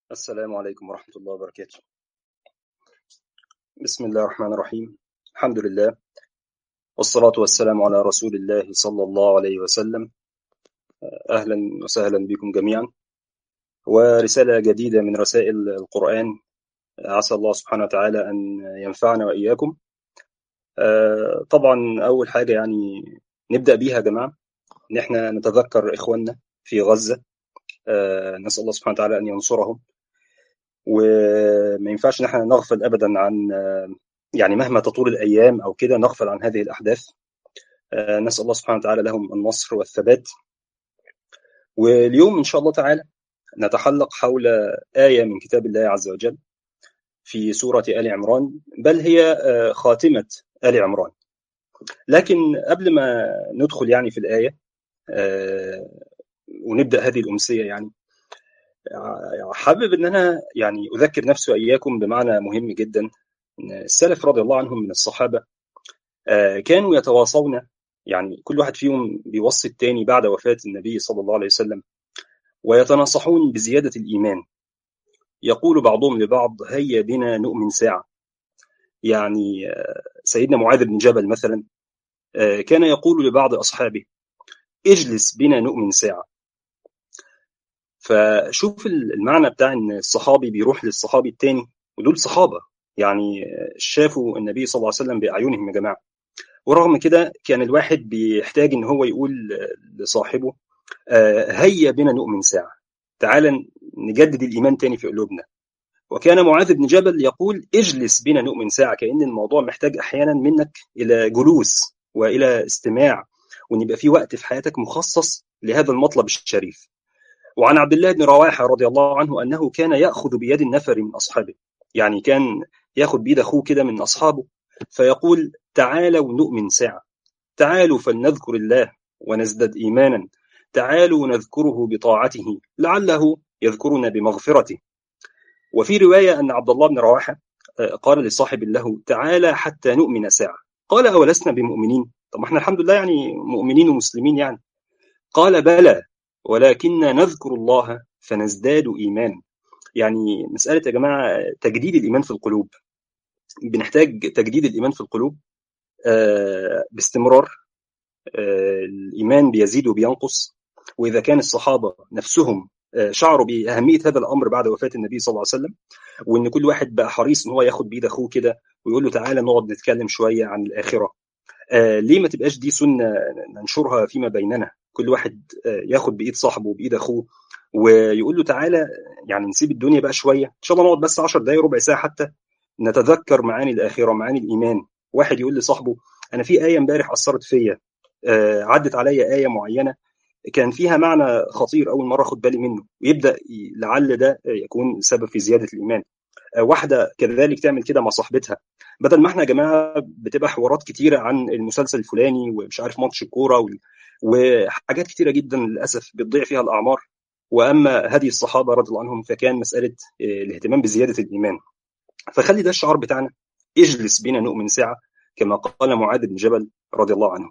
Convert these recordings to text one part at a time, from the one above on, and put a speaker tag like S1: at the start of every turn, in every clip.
S1: السلام عليكم ورحمة الله وبركاته بسم الله الرحمن الرحيم الحمد لله والصلاة والسلام على رسول الله صلى الله عليه وسلم أهلا وسهلا بكم جميعا ورسالة جديدة من رسائل القرآن عسى الله سبحانه وتعالى أن ينفعنا وإياكم آه، طبعا أول حاجة يعني نبدأ بيها يا جماعة إن إحنا نتذكر إخواننا في غزة آه، نسأل الله سبحانه وتعالى أن ينصرهم وما ينفعش ان احنا نغفل ابدا عن يعني مهما تطول الايام او كده نغفل عن هذه الاحداث نسال الله سبحانه وتعالى لهم النصر والثبات واليوم ان شاء الله تعالى نتحلق حول ايه من كتاب الله عز وجل في سوره ال عمران بل هي خاتمه ال عمران لكن قبل ما ندخل يعني في الايه ونبدا هذه الامسيه يعني حابب ان انا يعني اذكر نفسي واياكم بمعنى مهم جدا ان السلف رضي الله عنهم من الصحابه كانوا يتواصون يعني كل واحد فيهم بيوصي الثاني بعد وفاه النبي صلى الله عليه وسلم ويتناصحون بزياده الايمان يقول بعضهم لبعض هيا بنا نؤمن ساعه يعني سيدنا معاذ بن جبل مثلا كان يقول لبعض اصحابه اجلس بنا نؤمن ساعه فشوف المعنى بتاع ان الصحابي بيروح للصحابي التاني ودول صحابه يعني شافوا النبي صلى الله عليه وسلم باعينهم يا جماعه ورغم كده كان الواحد بيحتاج ان هو يقول لصاحبه هيا بنا نؤمن ساعه تعال نجدد الايمان تاني في قلوبنا وكان معاذ بن جبل يقول اجلس بنا نؤمن ساعه كان الموضوع محتاج احيانا منك الى جلوس والى استماع وان يبقى في وقت في حياتك مخصص لهذا المطلب الشريف وعن عبد الله بن رواحه رضي الله عنه انه كان ياخذ بيد النفر من اصحابه يعني كان ياخذ بيد اخوه كده من اصحابه فيقول تعالوا نؤمن ساعه تعالوا فلنذكر الله ونزدد ايمانا تعالوا نذكره بطاعته لعله يذكرنا بمغفرته وفي روايه ان عبد الله بن رواحه قال لصاحب له تعالى حتى نؤمن ساعه قال اولسنا بمؤمنين طب احنا الحمد لله يعني مؤمنين ومسلمين يعني قال بلى ولكن نذكر الله فنزداد ايمانا يعني مساله يا جماعه تجديد الايمان في القلوب بنحتاج تجديد الايمان في القلوب باستمرار الايمان بيزيد وبينقص واذا كان الصحابه نفسهم شعروا باهميه هذا الامر بعد وفاه النبي صلى الله عليه وسلم وان كل واحد بقى حريص ان هو ياخد بايد اخوه كده ويقول له تعالى نقعد نتكلم شويه عن الاخره آه ليه ما تبقاش دي سنه ننشرها فيما بيننا كل واحد آه ياخد بايد صاحبه وبايد اخوه ويقول له تعالى يعني نسيب الدنيا بقى شويه ان شاء الله نقعد بس 10 دقائق ربع ساعه حتى نتذكر معاني الاخره معاني الايمان واحد يقول لصاحبه انا في ايه امبارح اثرت فيا آه عدت عليا ايه معينه كان فيها معنى خطير اول مره اخد بالي منه ويبدا لعل ده يكون سبب في زياده الايمان واحده كذلك تعمل كده مع صاحبتها بدل ما احنا يا جماعه بتبقى حوارات كتيره عن المسلسل الفلاني ومش عارف ماتش الكوره وحاجات كتيره جدا للاسف بتضيع فيها الاعمار واما هذه الصحابه رضي الله عنهم فكان مساله الاهتمام بزياده الايمان فخلي ده الشعار بتاعنا اجلس بنا نؤمن ساعه كما قال معاذ بن جبل رضي الله عنه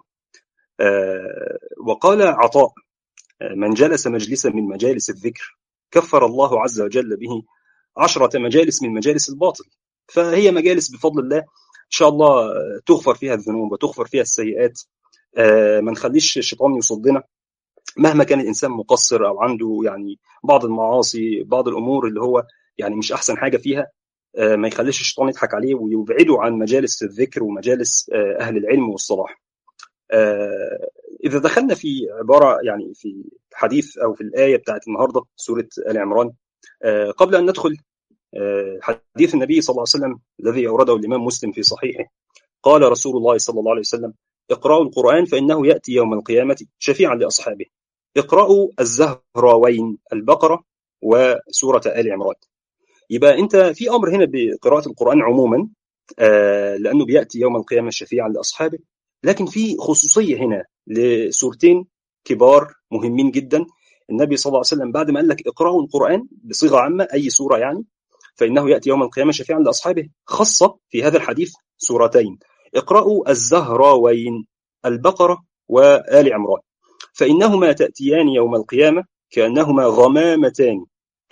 S1: وقال عطاء من جلس مجلسا من مجالس الذكر كفر الله عز وجل به عشرة مجالس من مجالس الباطل فهي مجالس بفضل الله إن شاء الله تغفر فيها الذنوب وتغفر فيها السيئات ما نخليش الشيطان يصدنا مهما كان الإنسان مقصر أو عنده يعني بعض المعاصي بعض الأمور اللي هو يعني مش أحسن حاجة فيها ما يخليش الشيطان يضحك عليه ويبعده عن مجالس الذكر ومجالس أهل العلم والصلاح إذا دخلنا في عبارة يعني في حديث أو في الآية بتاعت النهاردة سورة آل عمران قبل أن ندخل حديث النبي صلى الله عليه وسلم الذي أورده الإمام مسلم في صحيحه قال رسول الله صلى الله عليه وسلم اقرأوا القرآن فإنه يأتي يوم القيامة شفيعا لأصحابه اقرأوا الزهراوين البقرة وسورة آل عمران يبقى أنت في أمر هنا بقراءة القرآن عموما لأنه بيأتي يوم القيامة شفيعا لأصحابه لكن في خصوصية هنا لسورتين كبار مهمين جدا النبي صلى الله عليه وسلم بعد ما قال لك اقرأوا القرآن بصيغة عامة أي سورة يعني فإنه يأتي يوم القيامة شفيعا لأصحابه خاصة في هذا الحديث سورتين اقرأوا الزهراوين البقرة وآل عمران فإنهما تأتيان يوم القيامة كأنهما غمامتان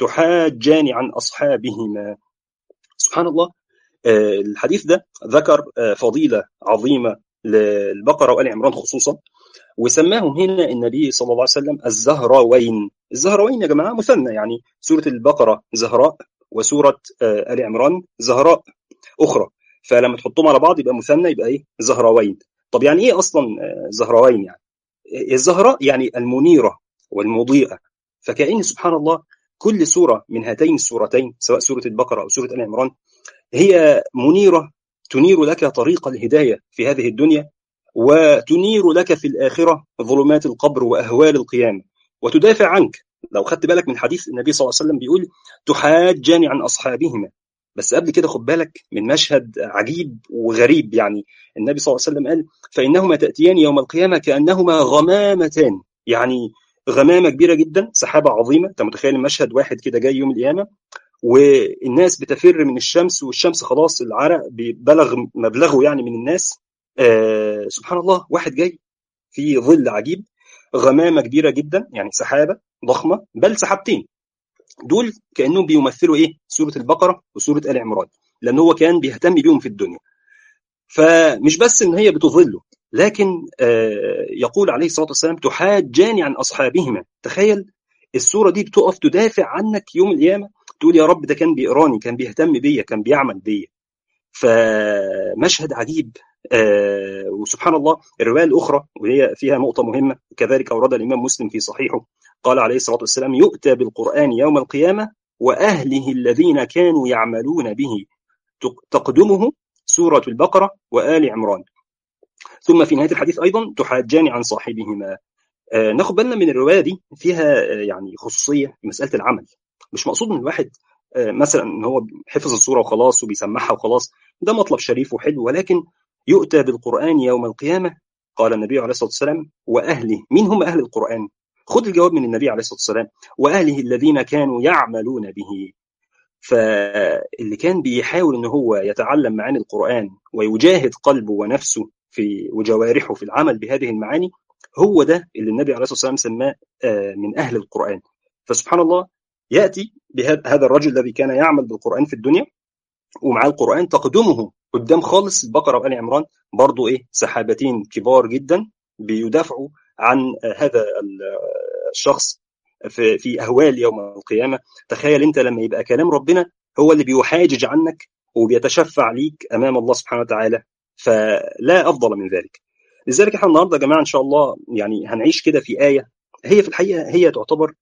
S1: تحاجان عن أصحابهما سبحان الله الحديث ده ذكر فضيلة عظيمة للبقرة وآل عمران خصوصا وسماهم هنا النبي صلى الله عليه وسلم الزهراوين الزهراوين يا جماعة مثنى يعني سورة البقرة زهراء وسورة آل عمران زهراء أخرى فلما تحطهم على بعض يبقى مثنى يبقى إيه زهراوين طب يعني إيه أصلا زهراوين يعني الزهراء يعني المنيرة والمضيئة فكأن سبحان الله كل سورة من هاتين السورتين سواء سورة البقرة أو سورة آل عمران هي منيرة تنير لك طريق الهداية في هذه الدنيا وتنير لك في الآخرة ظلمات القبر وأهوال القيامة وتدافع عنك لو خدت بالك من حديث النبي صلى الله عليه وسلم بيقول تحاجان عن أصحابهما بس قبل كده خد بالك من مشهد عجيب وغريب يعني النبي صلى الله عليه وسلم قال فإنهما تأتيان يوم القيامة كأنهما غمامتان يعني غمامة كبيرة جدا سحابة عظيمة أنت متخيل المشهد واحد كده جاي يوم القيامة والناس بتفر من الشمس والشمس خلاص العرق بلغ مبلغه يعني من الناس آه سبحان الله واحد جاي في ظل عجيب غمامة كبيرة جدا يعني سحابة ضخمة بل سحابتين دول كأنهم بيمثلوا إيه سورة البقرة وسورة آل عمران لأن هو كان بيهتم بيهم في الدنيا فمش بس إن هي بتظله لكن آه يقول عليه الصلاة والسلام تحاجان عن أصحابهما تخيل السورة دي بتقف تدافع عنك يوم القيامة تقول يا رب ده كان بيقراني كان بيهتم بيا كان بيعمل بيا فمشهد عجيب آه وسبحان الله الروايه الاخرى وهي فيها نقطه مهمه كذلك اورد الامام مسلم في صحيحه قال عليه الصلاه والسلام يؤتى بالقران يوم القيامه واهله الذين كانوا يعملون به تقدمه سوره البقره وال عمران ثم في نهايه الحديث ايضا تحاجان عن صاحبهما آه ناخد بالنا من الروايه دي فيها آه يعني خصوصيه مساله العمل مش مقصود من الواحد مثلا ان هو حفظ الصوره وخلاص وبيسمعها وخلاص ده مطلب شريف وحلو ولكن يؤتى بالقران يوم القيامه قال النبي عليه الصلاه والسلام واهله مين هم اهل القران خذ الجواب من النبي عليه الصلاه والسلام واهله الذين كانوا يعملون به فاللي كان بيحاول ان هو يتعلم معاني القران ويجاهد قلبه ونفسه في وجوارحه في العمل بهذه المعاني هو ده اللي النبي عليه الصلاه والسلام سماه من اهل القران فسبحان الله ياتي بهذا الرجل الذي كان يعمل بالقران في الدنيا ومعاه القران تقدمه قدام خالص البقره وال عمران برضه ايه سحابتين كبار جدا بيدافعوا عن هذا الشخص في, في اهوال يوم القيامه تخيل انت لما يبقى كلام ربنا هو اللي بيحاجج عنك وبيتشفع ليك امام الله سبحانه وتعالى فلا افضل من ذلك لذلك احنا النهارده يا جماعه ان شاء الله يعني هنعيش كده في ايه هي في الحقيقه هي تعتبر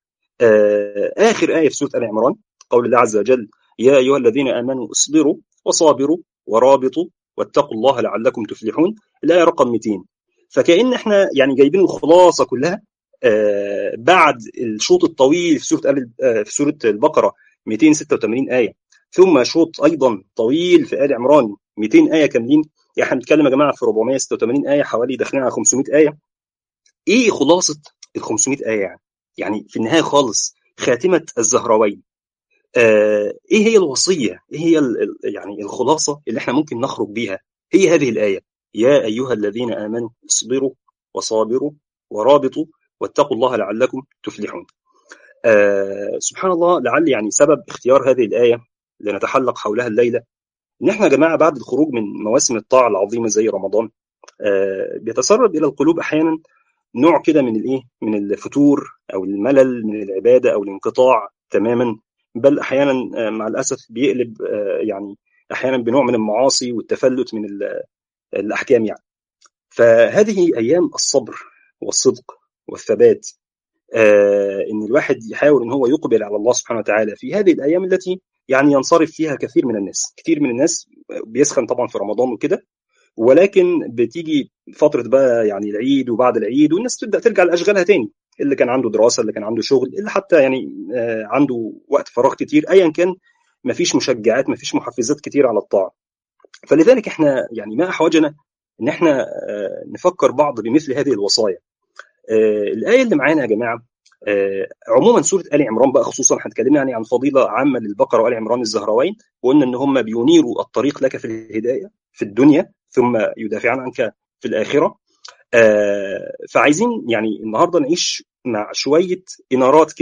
S1: آخر آية في سورة آل عمران قول الله عز وجل يا أيها الذين آمنوا اصبروا وصابروا ورابطوا واتقوا الله لعلكم تفلحون الآية رقم 200 فكأن احنا يعني جايبين الخلاصة كلها بعد الشوط الطويل في سورة في سورة البقرة 286 آية ثم شوط أيضا طويل في آل عمران 200 آية كاملين يعني احنا بنتكلم يا جماعة في 486 آية حوالي داخلين على 500 آية إيه خلاصة ال 500 آية يعني؟ يعني في النهايه خالص خاتمه الزهراوين آه ايه هي الوصيه ايه هي يعني الخلاصه اللي احنا ممكن نخرج بيها هي هذه الايه يا ايها الذين امنوا اصبروا وصابروا ورابطوا واتقوا الله لعلكم تفلحون آه سبحان الله لعل يعني سبب اختيار هذه الايه لنتحلق حولها الليله ان احنا يا جماعه بعد الخروج من مواسم الطاعه العظيمه زي رمضان آه بيتسرب الى القلوب احيانا نوع كده من الايه من الفتور او الملل من العباده او الانقطاع تماما بل احيانا مع الاسف بيقلب يعني احيانا بنوع من المعاصي والتفلت من الاحكام يعني فهذه ايام الصبر والصدق والثبات ان الواحد يحاول ان هو يقبل على الله سبحانه وتعالى في هذه الايام التي يعني ينصرف فيها كثير من الناس كثير من الناس بيسخن طبعا في رمضان وكده ولكن بتيجي فتره بقى يعني العيد وبعد العيد والناس تبدا ترجع لاشغالها تاني اللي كان عنده دراسه اللي كان عنده شغل اللي حتى يعني عنده وقت فراغ كتير ايا كان ما فيش مشجعات ما فيش محفزات كتير على الطاعه فلذلك احنا يعني ما احوجنا ان احنا نفكر بعض بمثل هذه الوصايا الايه اللي معانا يا جماعه عموما سوره ال عمران بقى خصوصا احنا اتكلمنا يعني عن فضيله عامه للبقره وال عمران الزهراوين وقلنا ان هم بينيروا الطريق لك في الهدايه في الدنيا ثم يدافعان عنك في الاخره فعايزين يعني النهارده نعيش مع شويه انارات كده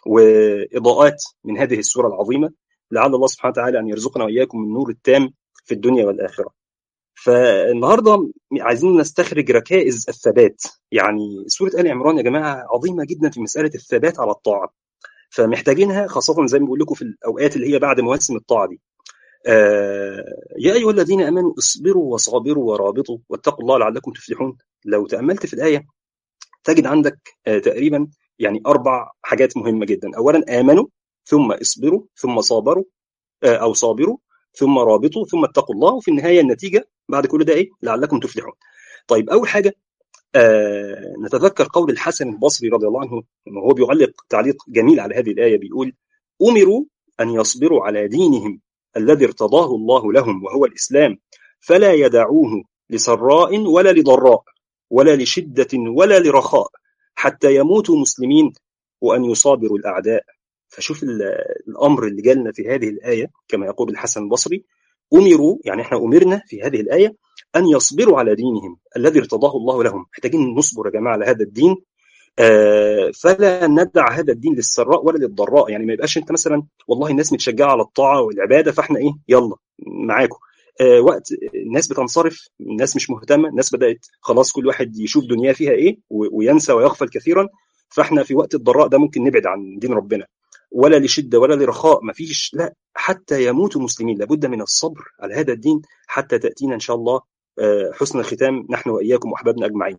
S1: واضاءات من هذه السوره العظيمه لعل الله سبحانه وتعالى ان يرزقنا واياكم النور التام في الدنيا والاخره. فالنهارده عايزين نستخرج ركائز الثبات يعني سوره ال عمران يا جماعه عظيمه جدا في مساله الثبات على الطاعه فمحتاجينها خاصه زي ما بقول لكم في الاوقات اللي هي بعد مواسم الطاعه دي آه يا ايها الذين امنوا اصبروا وصابروا ورابطوا واتقوا الله لعلكم تفلحون لو تاملت في الايه تجد عندك آه تقريبا يعني اربع حاجات مهمه جدا اولا امنوا ثم اصبروا ثم صابروا آه او صابروا ثم رابطوا ثم اتقوا الله وفي النهايه النتيجه بعد كل ده ايه لعلكم تفلحون طيب اول حاجه آه نتذكر قول الحسن البصري رضي الله عنه وهو بيعلق تعليق جميل على هذه الايه بيقول امروا ان يصبروا على دينهم الذي ارتضاه الله لهم وهو الاسلام فلا يدعوه لسراء ولا لضراء ولا لشده ولا لرخاء حتى يموتوا مسلمين وان يصابروا الاعداء فشوف الامر اللي جالنا في هذه الايه كما يقول الحسن البصري امروا يعني احنا امرنا في هذه الايه ان يصبروا على دينهم الذي ارتضاه الله لهم محتاجين نصبر يا جماعه على هذا الدين آه فلا ندع هذا الدين للسراء ولا للضراء يعني ما يبقاش انت مثلا والله الناس متشجعه على الطاعه والعباده فاحنا ايه يلا معاكم آه وقت الناس بتنصرف الناس مش مهتمه الناس بدات خلاص كل واحد يشوف دنياه فيها ايه وينسى ويغفل كثيرا فاحنا في وقت الضراء ده ممكن نبعد عن دين ربنا ولا لشده ولا لرخاء ما فيش لا حتى يموتوا مسلمين لابد من الصبر على هذا الدين حتى تاتينا ان شاء الله حسن الختام نحن واياكم واحبابنا اجمعين.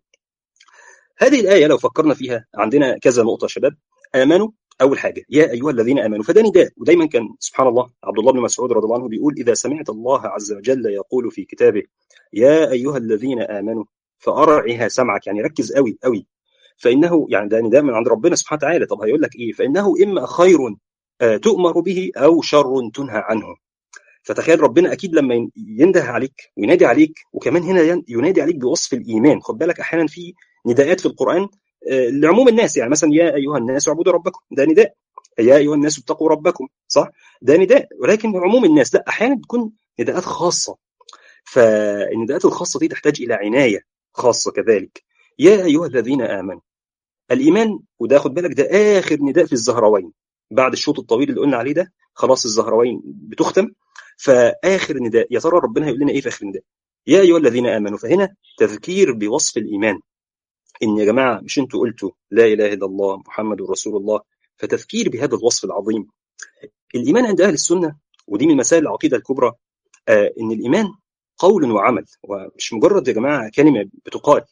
S1: هذه الايه لو فكرنا فيها عندنا كذا نقطه شباب امنوا اول حاجه يا ايها الذين امنوا فده نداء ودايما كان سبحان الله عبد الله بن مسعود رضي الله عنه بيقول اذا سمعت الله عز وجل يقول في كتابه يا ايها الذين امنوا فارعها سمعك يعني ركز قوي قوي فانه يعني ده نداء من عند ربنا سبحانه وتعالى طب هيقول لك ايه فانه اما خير تؤمر به او شر تنهى عنه فتخيل ربنا اكيد لما ينده عليك وينادي عليك وكمان هنا ينادي عليك بوصف الايمان خد بالك احيانا في نداءات في القران لعموم الناس يعني مثلا يا ايها الناس اعبدوا ربكم ده نداء يا ايها الناس اتقوا ربكم صح ده نداء ولكن عموم الناس لا احيانا بتكون نداءات خاصه فالنداءات الخاصه دي تحتاج الى عنايه خاصه كذلك يا ايها الذين امنوا الايمان وده خد بالك ده اخر نداء في الزهروين بعد الشوط الطويل اللي قلنا عليه ده خلاص الزهروين بتختم فاخر نداء يا ترى ربنا هيقول لنا ايه في اخر نداء يا ايها الذين امنوا فهنا تذكير بوصف الايمان ان يا جماعه مش انتوا قلتوا لا اله الا الله محمد رسول الله فتذكير بهذا الوصف العظيم الايمان عند اهل السنه ودي من مسائل العقيده الكبرى آه ان الايمان قول وعمل ومش مجرد يا جماعه كلمه بتقال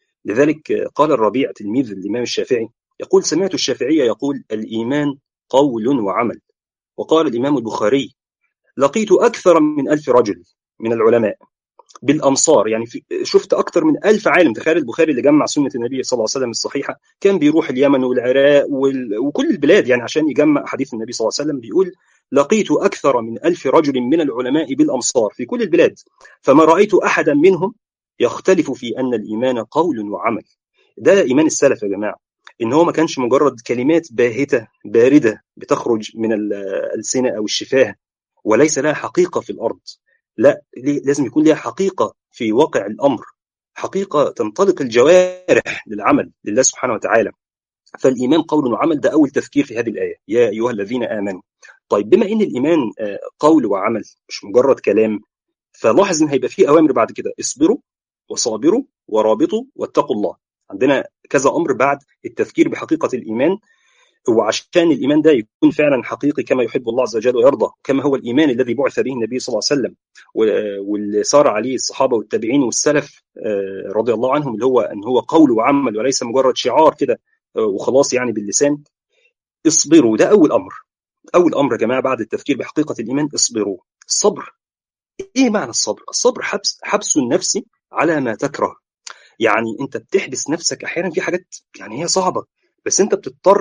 S1: لذلك قال الربيع تلميذ الامام الشافعي يقول سمعت الشافعي يقول الايمان قول وعمل وقال الامام البخاري لقيت أكثر من ألف رجل من العلماء بالأمصار يعني في شفت أكثر من ألف عالم تخيل البخاري اللي جمع سنة النبي صلى الله عليه وسلم الصحيحة كان بيروح اليمن والعراق وال... وكل البلاد يعني عشان يجمع حديث النبي صلى الله عليه وسلم بيقول لقيت أكثر من ألف رجل من العلماء بالأمصار في كل البلاد فما رأيت أحدا منهم يختلف في أن الإيمان قول وعمل ده إيمان السلف يا جماعة إن هو ما كانش مجرد كلمات باهتة باردة بتخرج من الألسنة أو الشفاه وليس لها حقيقة في الأرض لا لازم يكون لها حقيقة في واقع الأمر حقيقة تنطلق الجوارح للعمل لله سبحانه وتعالى فالإيمان قول وعمل ده أول تفكير في هذه الآية يا أيها الذين آمنوا طيب بما إن الإيمان قول وعمل مش مجرد كلام فلاحظ إن هيبقى فيه أوامر بعد كده اصبروا وصابروا ورابطوا واتقوا الله عندنا كذا أمر بعد التفكير بحقيقة الإيمان وعشان الايمان ده يكون فعلا حقيقي كما يحب الله عز وجل ويرضى كما هو الايمان الذي بعث به النبي صلى الله عليه وسلم واللي سار عليه الصحابه والتابعين والسلف رضي الله عنهم اللي هو ان هو قول وعمل وليس مجرد شعار كده وخلاص يعني باللسان اصبروا ده اول امر اول امر يا جماعه بعد التفكير بحقيقه الايمان اصبروا الصبر ايه معنى الصبر الصبر حبس حبس النفس على ما تكره يعني انت بتحبس نفسك احيانا في حاجات يعني هي صعبه بس انت بتضطر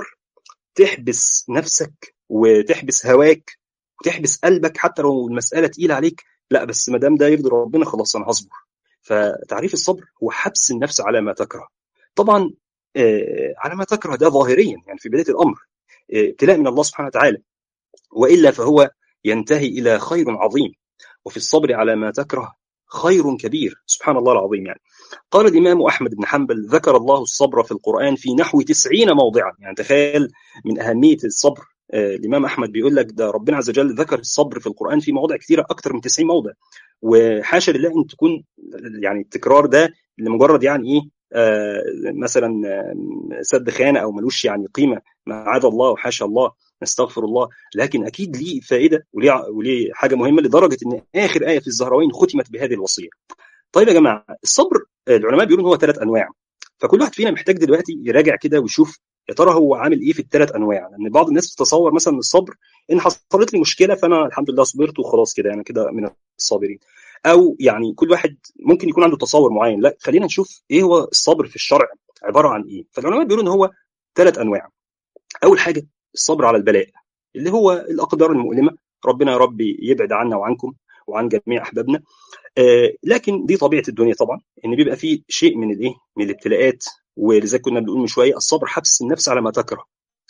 S1: تحبس نفسك وتحبس هواك وتحبس قلبك حتى لو المسألة تقيلة عليك لا بس ما دام ده يرضي ربنا خلاص أنا هصبر فتعريف الصبر هو حبس النفس على ما تكره طبعا آه على ما تكره ده ظاهريا يعني في بداية الأمر ابتلاء آه من الله سبحانه وتعالى وإلا فهو ينتهي إلى خير عظيم وفي الصبر على ما تكره خير كبير سبحان الله العظيم يعني قال الإمام أحمد بن حنبل ذكر الله الصبر في القرآن في نحو تسعين موضعا يعني تخيل من أهمية الصبر آه الإمام أحمد بيقول لك ده ربنا عز وجل ذكر الصبر في القرآن في مواضع كثيرة أكثر من 90 موضع وحاشا لله أن تكون يعني التكرار ده لمجرد يعني إيه آه مثلا سد خانه او ملوش يعني قيمه معاذ الله وحاشا الله نستغفر الله لكن اكيد ليه فائده وليه وليه حاجه مهمه لدرجه ان اخر ايه في الزهراوين ختمت بهذه الوصيه. طيب يا جماعه الصبر العلماء بيقولوا ان هو ثلاث انواع فكل واحد فينا محتاج دلوقتي يراجع كده ويشوف يا ترى هو عامل ايه في الثلاث انواع لان بعض الناس تتصور مثلا الصبر ان حصلت لي مشكله فانا الحمد لله صبرت وخلاص كده انا كده من الصابرين او يعني كل واحد ممكن يكون عنده تصور معين لا خلينا نشوف ايه هو الصبر في الشرع عباره عن ايه فالعلماء بيقولوا ان هو ثلاث انواع اول حاجه الصبر على البلاء اللي هو الاقدار المؤلمه ربنا يا رب يبعد عنا وعنكم وعن جميع احبابنا آه لكن دي طبيعه الدنيا طبعا ان بيبقى في شيء من الايه من الابتلاءات ولذلك كنا بنقول من شويه الصبر حبس النفس على ما تكره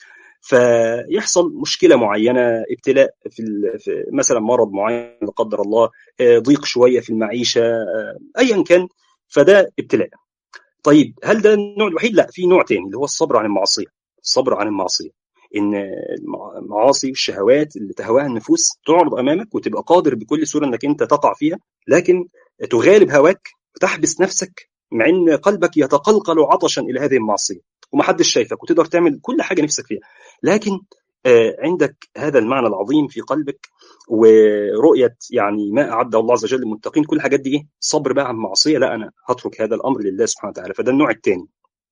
S1: فيحصل مشكله معينه ابتلاء في, في مثلا مرض معين لا قدر الله آه ضيق شويه في المعيشه آه ايا كان فده ابتلاء طيب هل ده النوع الوحيد لا في نوع تاني اللي هو الصبر عن المعصيه الصبر عن المعصيه ان المعاصي والشهوات اللي تهواها النفوس تعرض امامك وتبقى قادر بكل سوره انك انت تقع فيها لكن تغالب هواك وتحبس نفسك مع ان قلبك يتقلقل عطشا الى هذه المعصيه ومحدش شايفك وتقدر تعمل كل حاجه نفسك فيها لكن عندك هذا المعنى العظيم في قلبك ورؤيه يعني ما اعد الله عز وجل للمتقين كل الحاجات دي ايه صبر بقى عن معصيه لا انا هترك هذا الامر لله سبحانه وتعالى فده النوع الثاني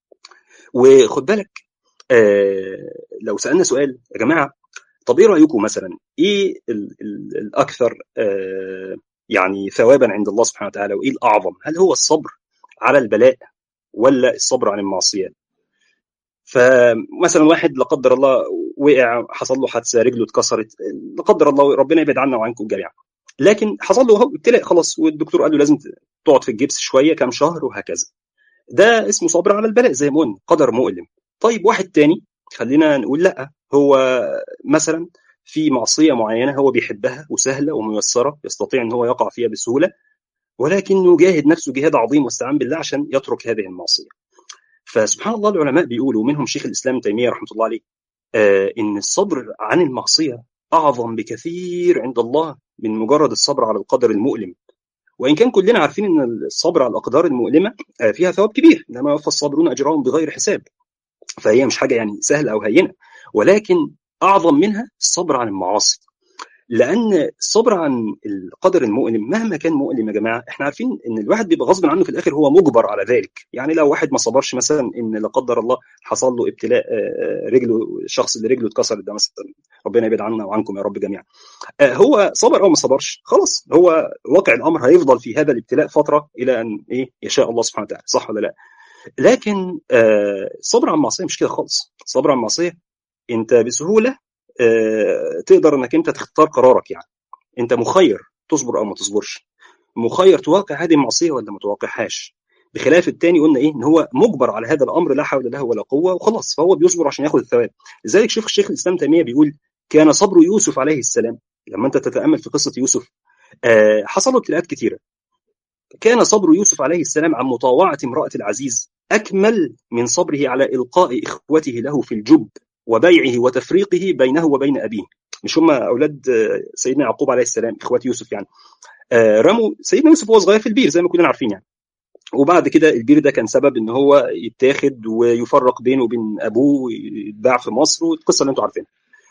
S1: وخد بالك آه لو سالنا سؤال يا جماعه طب ايه رايكم مثلا ايه ال ال الاكثر آه يعني ثوابا عند الله سبحانه وتعالى وايه الاعظم هل هو الصبر على البلاء ولا الصبر عن المعصيات فمثلا واحد لا قدر الله وقع حصل له حادثه رجله اتكسرت لا قدر الله ربنا يبعد عنا وعنكم جميعا لكن حصل له ابتلاء خلاص والدكتور قال له لازم تقعد في الجبس شويه كام شهر وهكذا ده اسمه صبر على البلاء زي ما قلنا قدر مؤلم طيب واحد تاني خلينا نقول لا هو مثلا في معصيه معينه هو بيحبها وسهله وميسره يستطيع ان هو يقع فيها بسهوله ولكنه جاهد نفسه جهاد عظيم واستعان بالله عشان يترك هذه المعصيه فسبحان الله العلماء بيقولوا منهم شيخ الاسلام تيميه رحمه الله عليه آه ان الصبر عن المعصيه اعظم بكثير عند الله من مجرد الصبر على القدر المؤلم وان كان كلنا عارفين ان الصبر على الاقدار المؤلمه آه فيها ثواب كبير انما يوفى الصابرون اجرهم بغير حساب فهي مش حاجه يعني سهله او هينه ولكن اعظم منها الصبر عن المعاصي لان الصبر عن القدر المؤلم مهما كان مؤلم يا جماعه احنا عارفين ان الواحد بيبقى غصب عنه في الاخر هو مجبر على ذلك يعني لو واحد ما صبرش مثلا ان لا قدر الله حصل له ابتلاء رجله الشخص اللي رجله اتكسرت ده مثلا ربنا يبعد عنا وعنكم يا رب جميعا هو صبر او ما صبرش خلاص هو واقع الامر هيفضل في هذا الابتلاء فتره الى ان ايه يشاء الله سبحانه وتعالى صح ولا لا لكن الصبر عن المعصيه مش كده خالص الصبر عن المعصيه انت بسهوله تقدر انك انت تختار قرارك يعني انت مخير تصبر او ما تصبرش مخير توقع هذه المعصيه ولا ما توقعهاش بخلاف الثاني قلنا ايه ان هو مجبر على هذا الامر لا حول له ولا قوه وخلاص فهو بيصبر عشان ياخذ الثواب لذلك شوف الشيخ الاسلام تيميه بيقول كان صبر يوسف عليه السلام لما انت تتامل في قصه يوسف آه حصل له ابتلاءات كثيره كان صبر يوسف عليه السلام عن مطاوعه امراه العزيز اكمل من صبره على القاء اخوته له في الجب وبيعه وتفريقه بينه وبين ابيه مش هم اولاد سيدنا يعقوب عليه السلام اخوات يوسف يعني رموا سيدنا يوسف وهو صغير في البير زي ما كلنا عارفين يعني وبعد كده البير ده كان سبب ان هو يتاخد ويفرق بينه وبين ابوه ويتباع في مصر والقصه اللي انتم عارفينها.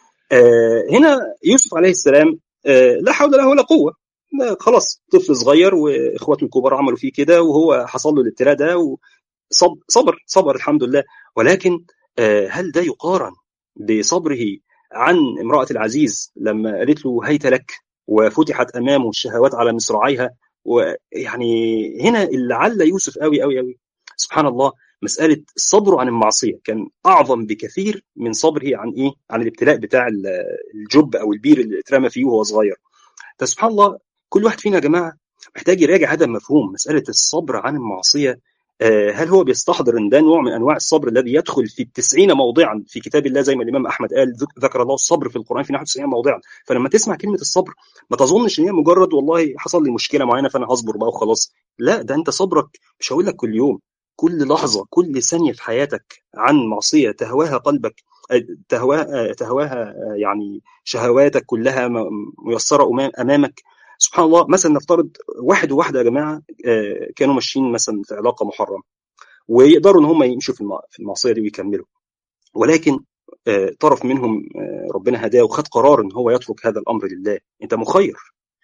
S1: هنا يوسف عليه السلام لا حول له ولا قوه خلاص طفل صغير واخواته الكبار عملوا فيه كده وهو حصل له الابتلاء ده وصبر صبر الحمد لله ولكن هل ده يقارن بصبره عن امرأة العزيز لما قالت له هيت لك وفتحت أمامه الشهوات على مصراعيها ويعني هنا اللي علّى يوسف قوي قوي قوي سبحان الله مسألة الصبر عن المعصية كان أعظم بكثير من صبره عن إيه؟ عن الابتلاء بتاع الجب أو البير اللي اترمى فيه وهو صغير فسبحان الله كل واحد فينا يا جماعة محتاج يراجع هذا المفهوم مسألة الصبر عن المعصية هل هو بيستحضر ان ده نوع من انواع الصبر الذي يدخل في التسعين موضعا في كتاب الله زي ما الامام احمد قال ذكر الله الصبر في القران في 91 موضعا فلما تسمع كلمه الصبر ما تظنش ان هي مجرد والله حصل لي مشكله معينه فانا هصبر بقى وخلاص لا ده انت صبرك مش هقول لك كل يوم كل لحظه كل ثانيه في حياتك عن معصيه تهواها قلبك تهواها تهواها يعني شهواتك كلها ميسره امامك سبحان الله مثلا نفترض واحد وواحده يا جماعه كانوا ماشيين مثلا في علاقه محرمه ويقدروا ان هم يمشوا في المعصيه دي ويكملوا ولكن طرف منهم ربنا هداه وخد قرار ان هو يترك هذا الامر لله انت مخير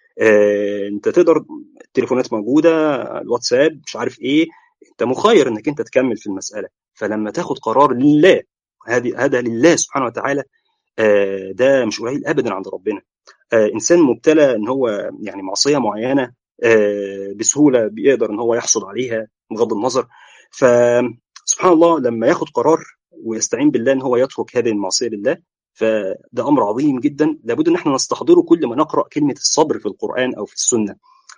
S1: انت تقدر التليفونات موجوده الواتساب مش عارف ايه انت مخير انك انت تكمل في المساله فلما تاخد قرار لله هذه هذا لله سبحانه وتعالى ده مش قليل ابدا عند ربنا انسان مبتلى ان هو يعني معصيه معينه بسهوله بيقدر ان هو يحصل عليها بغض النظر فسبحان الله لما ياخد قرار ويستعين بالله ان هو يترك هذه المعصيه لله فده امر عظيم جدا لابد ان احنا نستحضره كل ما نقرا كلمه الصبر في القران او في السنه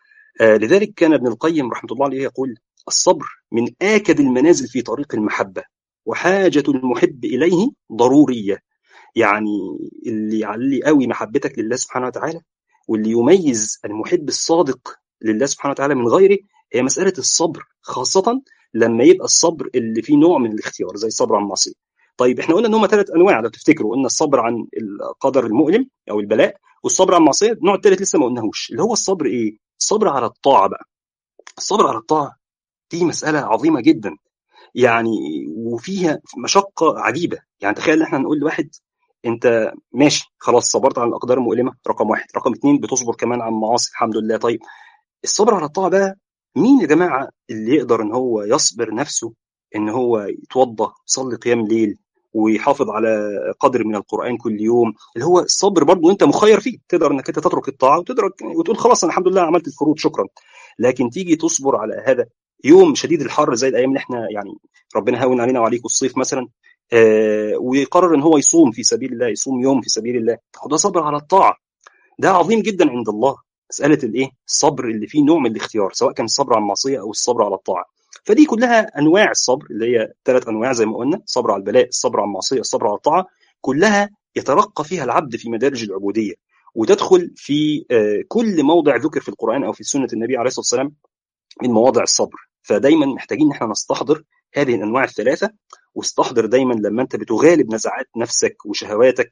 S1: لذلك كان ابن القيم رحمه الله عليه يقول الصبر من آكد المنازل في طريق المحبة وحاجة المحب إليه ضرورية يعني اللي يعلي قوي محبتك لله سبحانه وتعالى واللي يميز المحب الصادق لله سبحانه وتعالى من غيره هي مسألة الصبر خاصة لما يبقى الصبر اللي فيه نوع من الاختيار زي الصبر عن المعصية طيب احنا قلنا ان هم ثلاث انواع لو تفتكروا قلنا الصبر عن القدر المؤلم او البلاء والصبر عن المعصيه النوع الثالث لسه ما قلناهوش اللي هو الصبر ايه الصبر على الطاعه بقى الصبر على الطاعه دي مساله عظيمه جدا يعني وفيها مشقه عجيبه يعني تخيل ان احنا نقول لواحد انت ماشي خلاص صبرت على الاقدار المؤلمه رقم واحد رقم اثنين بتصبر كمان على المعاصي الحمد لله طيب الصبر على الطاعه بقى مين يا جماعه اللي يقدر ان هو يصبر نفسه ان هو يتوضا يصلي قيام ليل ويحافظ على قدر من القران كل يوم اللي هو الصبر برضه انت مخير فيه تقدر انك انت تترك الطاعه وتدرك وتقول خلاص انا الحمد لله عملت الفروض شكرا لكن تيجي تصبر على هذا يوم شديد الحر زي الايام اللي احنا يعني ربنا هون علينا وعليكم الصيف مثلا آه ويقرر ان هو يصوم في سبيل الله يصوم يوم في سبيل الله وده صبر على الطاعه ده عظيم جدا عند الله مساله الايه الصبر اللي فيه نوع من الاختيار سواء كان الصبر على المعصيه او الصبر على الطاعه فدي كلها انواع الصبر اللي هي ثلاث انواع زي ما قلنا الصبر على البلاء الصبر على المعصيه الصبر على الطاعه كلها يترقى فيها العبد في مدارج العبوديه وتدخل في كل موضع ذكر في القران او في سنه النبي عليه الصلاه والسلام من مواضع الصبر فدايما محتاجين ان احنا نستحضر هذه الانواع الثلاثه واستحضر دايما لما انت بتغالب نزعات نفسك وشهواتك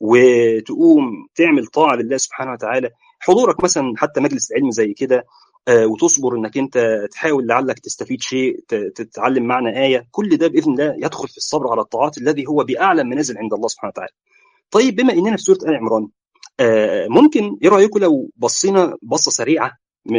S1: وتقوم تعمل طاعه لله سبحانه وتعالى حضورك مثلا حتى مجلس علم زي كده وتصبر انك انت تحاول لعلك تستفيد شيء تتعلم معنى ايه كل ده باذن الله يدخل في الصبر على الطاعات الذي هو باعلى منازل عند الله سبحانه وتعالى. طيب بما اننا في سوره ال عمران ممكن ايه رايكم لو بصينا بصه سريعه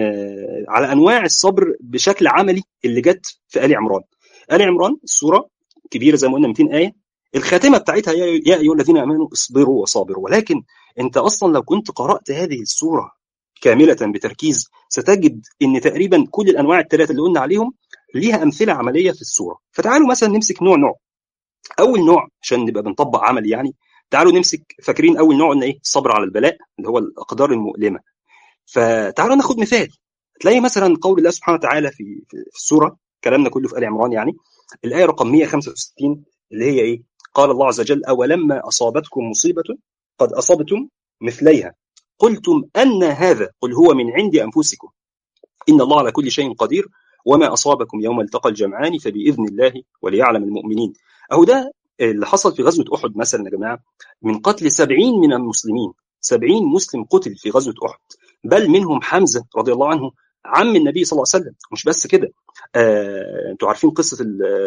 S1: على انواع الصبر بشكل عملي اللي جت في ال عمران. ال عمران السوره كبيره زي ما قلنا 200 ايه الخاتمه بتاعتها يا ايها الذين امنوا اصبروا وصابروا ولكن انت اصلا لو كنت قرات هذه السوره كامله بتركيز ستجد ان تقريبا كل الانواع الثلاثه اللي قلنا عليهم ليها امثله عمليه في السوره فتعالوا مثلا نمسك نوع نوع اول نوع عشان نبقى بنطبق عملي يعني تعالوا نمسك فاكرين اول نوع قلنا ايه الصبر على البلاء اللي هو الاقدار المؤلمه فتعالوا ناخد مثال تلاقي مثلا قول الله سبحانه وتعالى في في السوره كلامنا كله في ال عمران يعني الايه رقم 165 اللي هي ايه قال الله عز وجل اولما اصابتكم مصيبه قد اصبتم مثليها قلتم أن هذا قل هو من عند أنفسكم إن الله على كل شيء قدير وما أصابكم يوم التقى الجمعان فبإذن الله وليعلم المؤمنين أهو ده اللي حصل في غزوة أحد مثلا يا جماعة من قتل سبعين من المسلمين سبعين مسلم قتل في غزوة أحد بل منهم حمزة رضي الله عنه عم النبي صلى الله عليه وسلم مش بس كده آه، انتوا عارفين قصه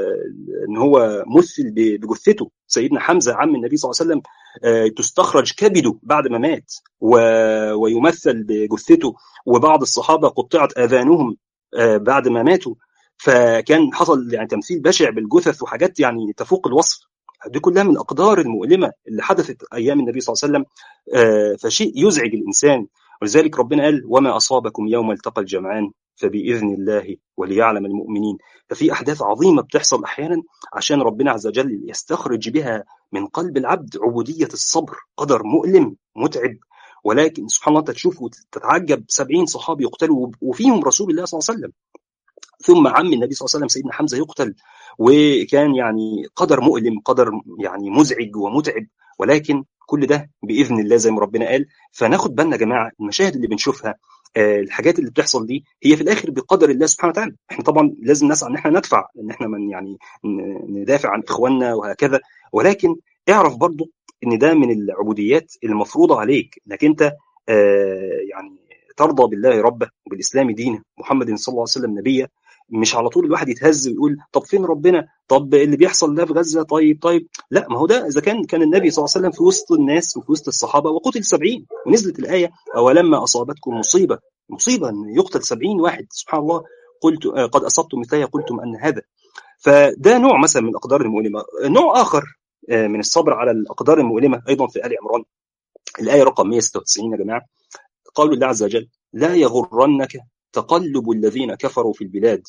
S1: ان هو مثل بجثته سيدنا حمزه عم النبي صلى الله عليه وسلم آه، تستخرج كبده بعد ما مات و... ويمثل بجثته وبعض الصحابه قطعت اذانهم آه، بعد ما ماتوا فكان حصل يعني تمثيل بشع بالجثث وحاجات يعني تفوق الوصف دي كلها من الاقدار المؤلمه اللي حدثت ايام النبي صلى الله عليه وسلم فشيء يزعج الانسان ولذلك ربنا قال وما اصابكم يوم التقى الجمعان فبإذن الله وليعلم المؤمنين ففي أحداث عظيمة بتحصل أحيانا عشان ربنا عز وجل يستخرج بها من قلب العبد عبودية الصبر قدر مؤلم متعب ولكن سبحان الله تشوف وتتعجب سبعين صحابي يقتلوا وفيهم رسول الله صلى الله عليه وسلم ثم عم النبي صلى الله عليه وسلم سيدنا حمزه يقتل وكان يعني قدر مؤلم قدر يعني مزعج ومتعب ولكن كل ده باذن الله زي ما ربنا قال فناخد بالنا يا جماعه المشاهد اللي بنشوفها الحاجات اللي بتحصل دي هي في الاخر بقدر الله سبحانه وتعالى احنا طبعا لازم نسعى ان احنا ندفع ان احنا من يعني ندافع عن اخواننا وهكذا ولكن اعرف برضو ان ده من العبوديات المفروضه عليك انك انت آه يعني ترضى بالله ربه وبالاسلام دينه محمد صلى الله عليه وسلم نبيه مش على طول الواحد يتهز ويقول طب فين ربنا طب اللي بيحصل ده في غزه طيب طيب لا ما هو ده اذا كان كان النبي صلى الله عليه وسلم في وسط الناس وفي وسط الصحابه وقتل 70 ونزلت الايه اولما اصابتكم مصيبه مصيبه ان يقتل 70 واحد سبحان الله قلت قد اصبتم مثلها قلتم ان هذا فده نوع مثلا من الاقدار المؤلمه نوع اخر من الصبر على الاقدار المؤلمه ايضا في ال عمران الايه رقم 196 يا جماعه قول الله عز وجل لا يغرنك تقلب الذين كفروا في البلاد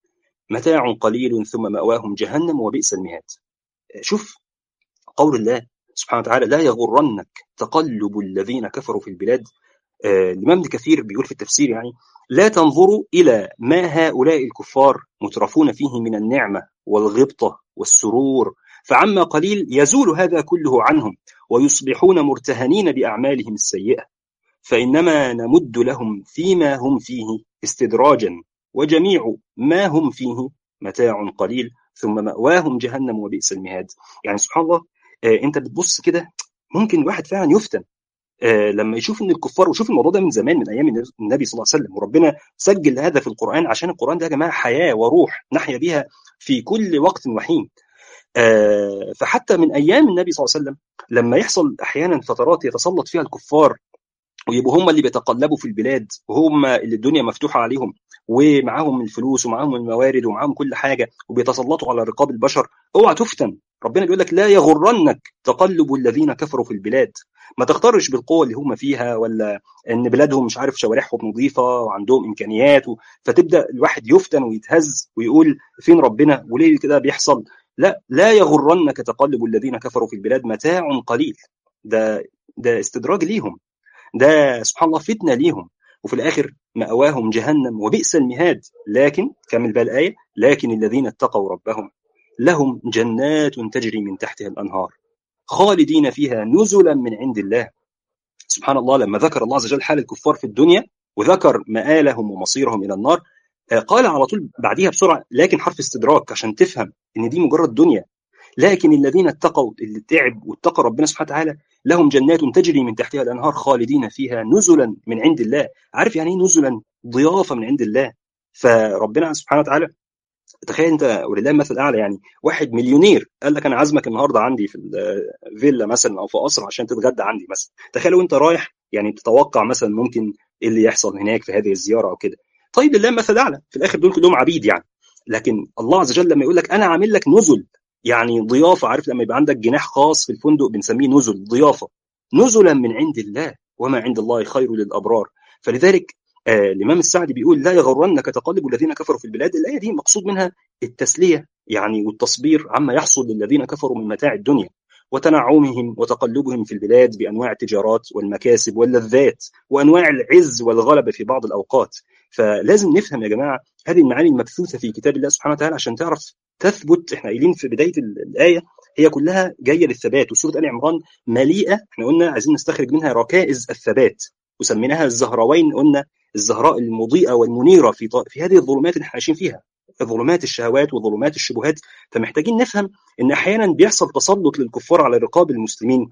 S1: متاع قليل ثم مأواهم جهنم وبئس المهاد شوف قول الله سبحانه وتعالى لا يغرنك تقلب الذين كفروا في البلاد آه الإمام ابن كثير بيقول في التفسير يعني لا تنظروا إلى ما هؤلاء الكفار مترفون فيه من النعمة والغبطة والسرور فعما قليل يزول هذا كله عنهم ويصبحون مرتهنين بأعمالهم السيئة فإنما نمد لهم فيما هم فيه استدراجا وجميع ما هم فيه متاع قليل ثم مأواهم جهنم وبئس المهاد يعني سبحان الله آه انت بتبص كده ممكن الواحد فعلا يفتن آه لما يشوف ان الكفار وشوف الموضوع ده من زمان من ايام النبي صلى الله عليه وسلم وربنا سجل هذا في القران عشان القران ده يا جماعه حياه وروح نحيا بها في كل وقت وحين آه فحتى من ايام النبي صلى الله عليه وسلم لما يحصل احيانا فترات يتسلط فيها الكفار ويبقوا هم اللي بيتقلبوا في البلاد وهم اللي الدنيا مفتوحه عليهم ومعاهم الفلوس ومعاهم الموارد ومعاهم كل حاجه وبيتسلطوا على رقاب البشر اوعى تفتن ربنا بيقول لك لا يغرنك تقلب الذين كفروا في البلاد ما تغترش بالقوه اللي هم فيها ولا ان بلادهم مش عارف شوارعهم نظيفه وعندهم امكانيات و... فتبدا الواحد يفتن ويتهز ويقول فين ربنا وليه كده بيحصل لا لا يغرنك تقلب الذين كفروا في البلاد متاع قليل ده ده استدراج ليهم ده سبحان الله فتنه ليهم وفي الاخر ماواهم جهنم وبئس المهاد لكن كمل بقى الايه لكن الذين اتقوا ربهم لهم جنات تجري من تحتها الانهار خالدين فيها نزلا من عند الله سبحان الله لما ذكر الله عز وجل حال الكفار في الدنيا وذكر مآلهم ومصيرهم الى النار قال على طول بعديها بسرعه لكن حرف استدراك عشان تفهم ان دي مجرد دنيا لكن الذين اتقوا اللي تعب واتقى ربنا سبحانه وتعالى لهم جنات تجري من تحتها الانهار خالدين فيها نزلا من عند الله عارف يعني ايه نزلا ضيافه من عند الله فربنا سبحانه وتعالى تخيل انت ولله المثل الاعلى يعني واحد مليونير قال لك انا عازمك النهارده عندي في الفيلا مثلا او في قصر عشان تتغدى عندي مثلا تخيل وانت رايح يعني تتوقع مثلا ممكن ايه اللي يحصل هناك في هذه الزياره او كده طيب لله المثل الاعلى في الاخر دول كلهم عبيد يعني لكن الله عز وجل لما يقول لك انا عامل لك نزل يعني ضيافه عارف لما يبقى عندك جناح خاص في الفندق بنسميه نزل ضيافه نزلا من عند الله وما عند الله خير للابرار فلذلك آه الامام السعدي بيقول لا يغرنك تقلب الذين كفروا في البلاد الايه دي مقصود منها التسليه يعني والتصبير عما يحصل للذين كفروا من متاع الدنيا وتنعمهم وتقلبهم في البلاد بانواع التجارات والمكاسب واللذات وانواع العز والغلبه في بعض الاوقات فلازم نفهم يا جماعه هذه المعاني المبثوثه في كتاب الله سبحانه وتعالى عشان تعرف تثبت احنا قايلين في بدايه الايه هي كلها جايه للثبات وسوره ال عمران مليئه احنا قلنا عايزين نستخرج منها ركائز الثبات وسميناها الزهراوين قلنا الزهراء المضيئه والمنيره في في هذه الظلمات اللي احنا عايشين فيها ظلمات الشهوات وظلمات الشبهات فمحتاجين نفهم ان احيانا بيحصل تسلط للكفار على رقاب المسلمين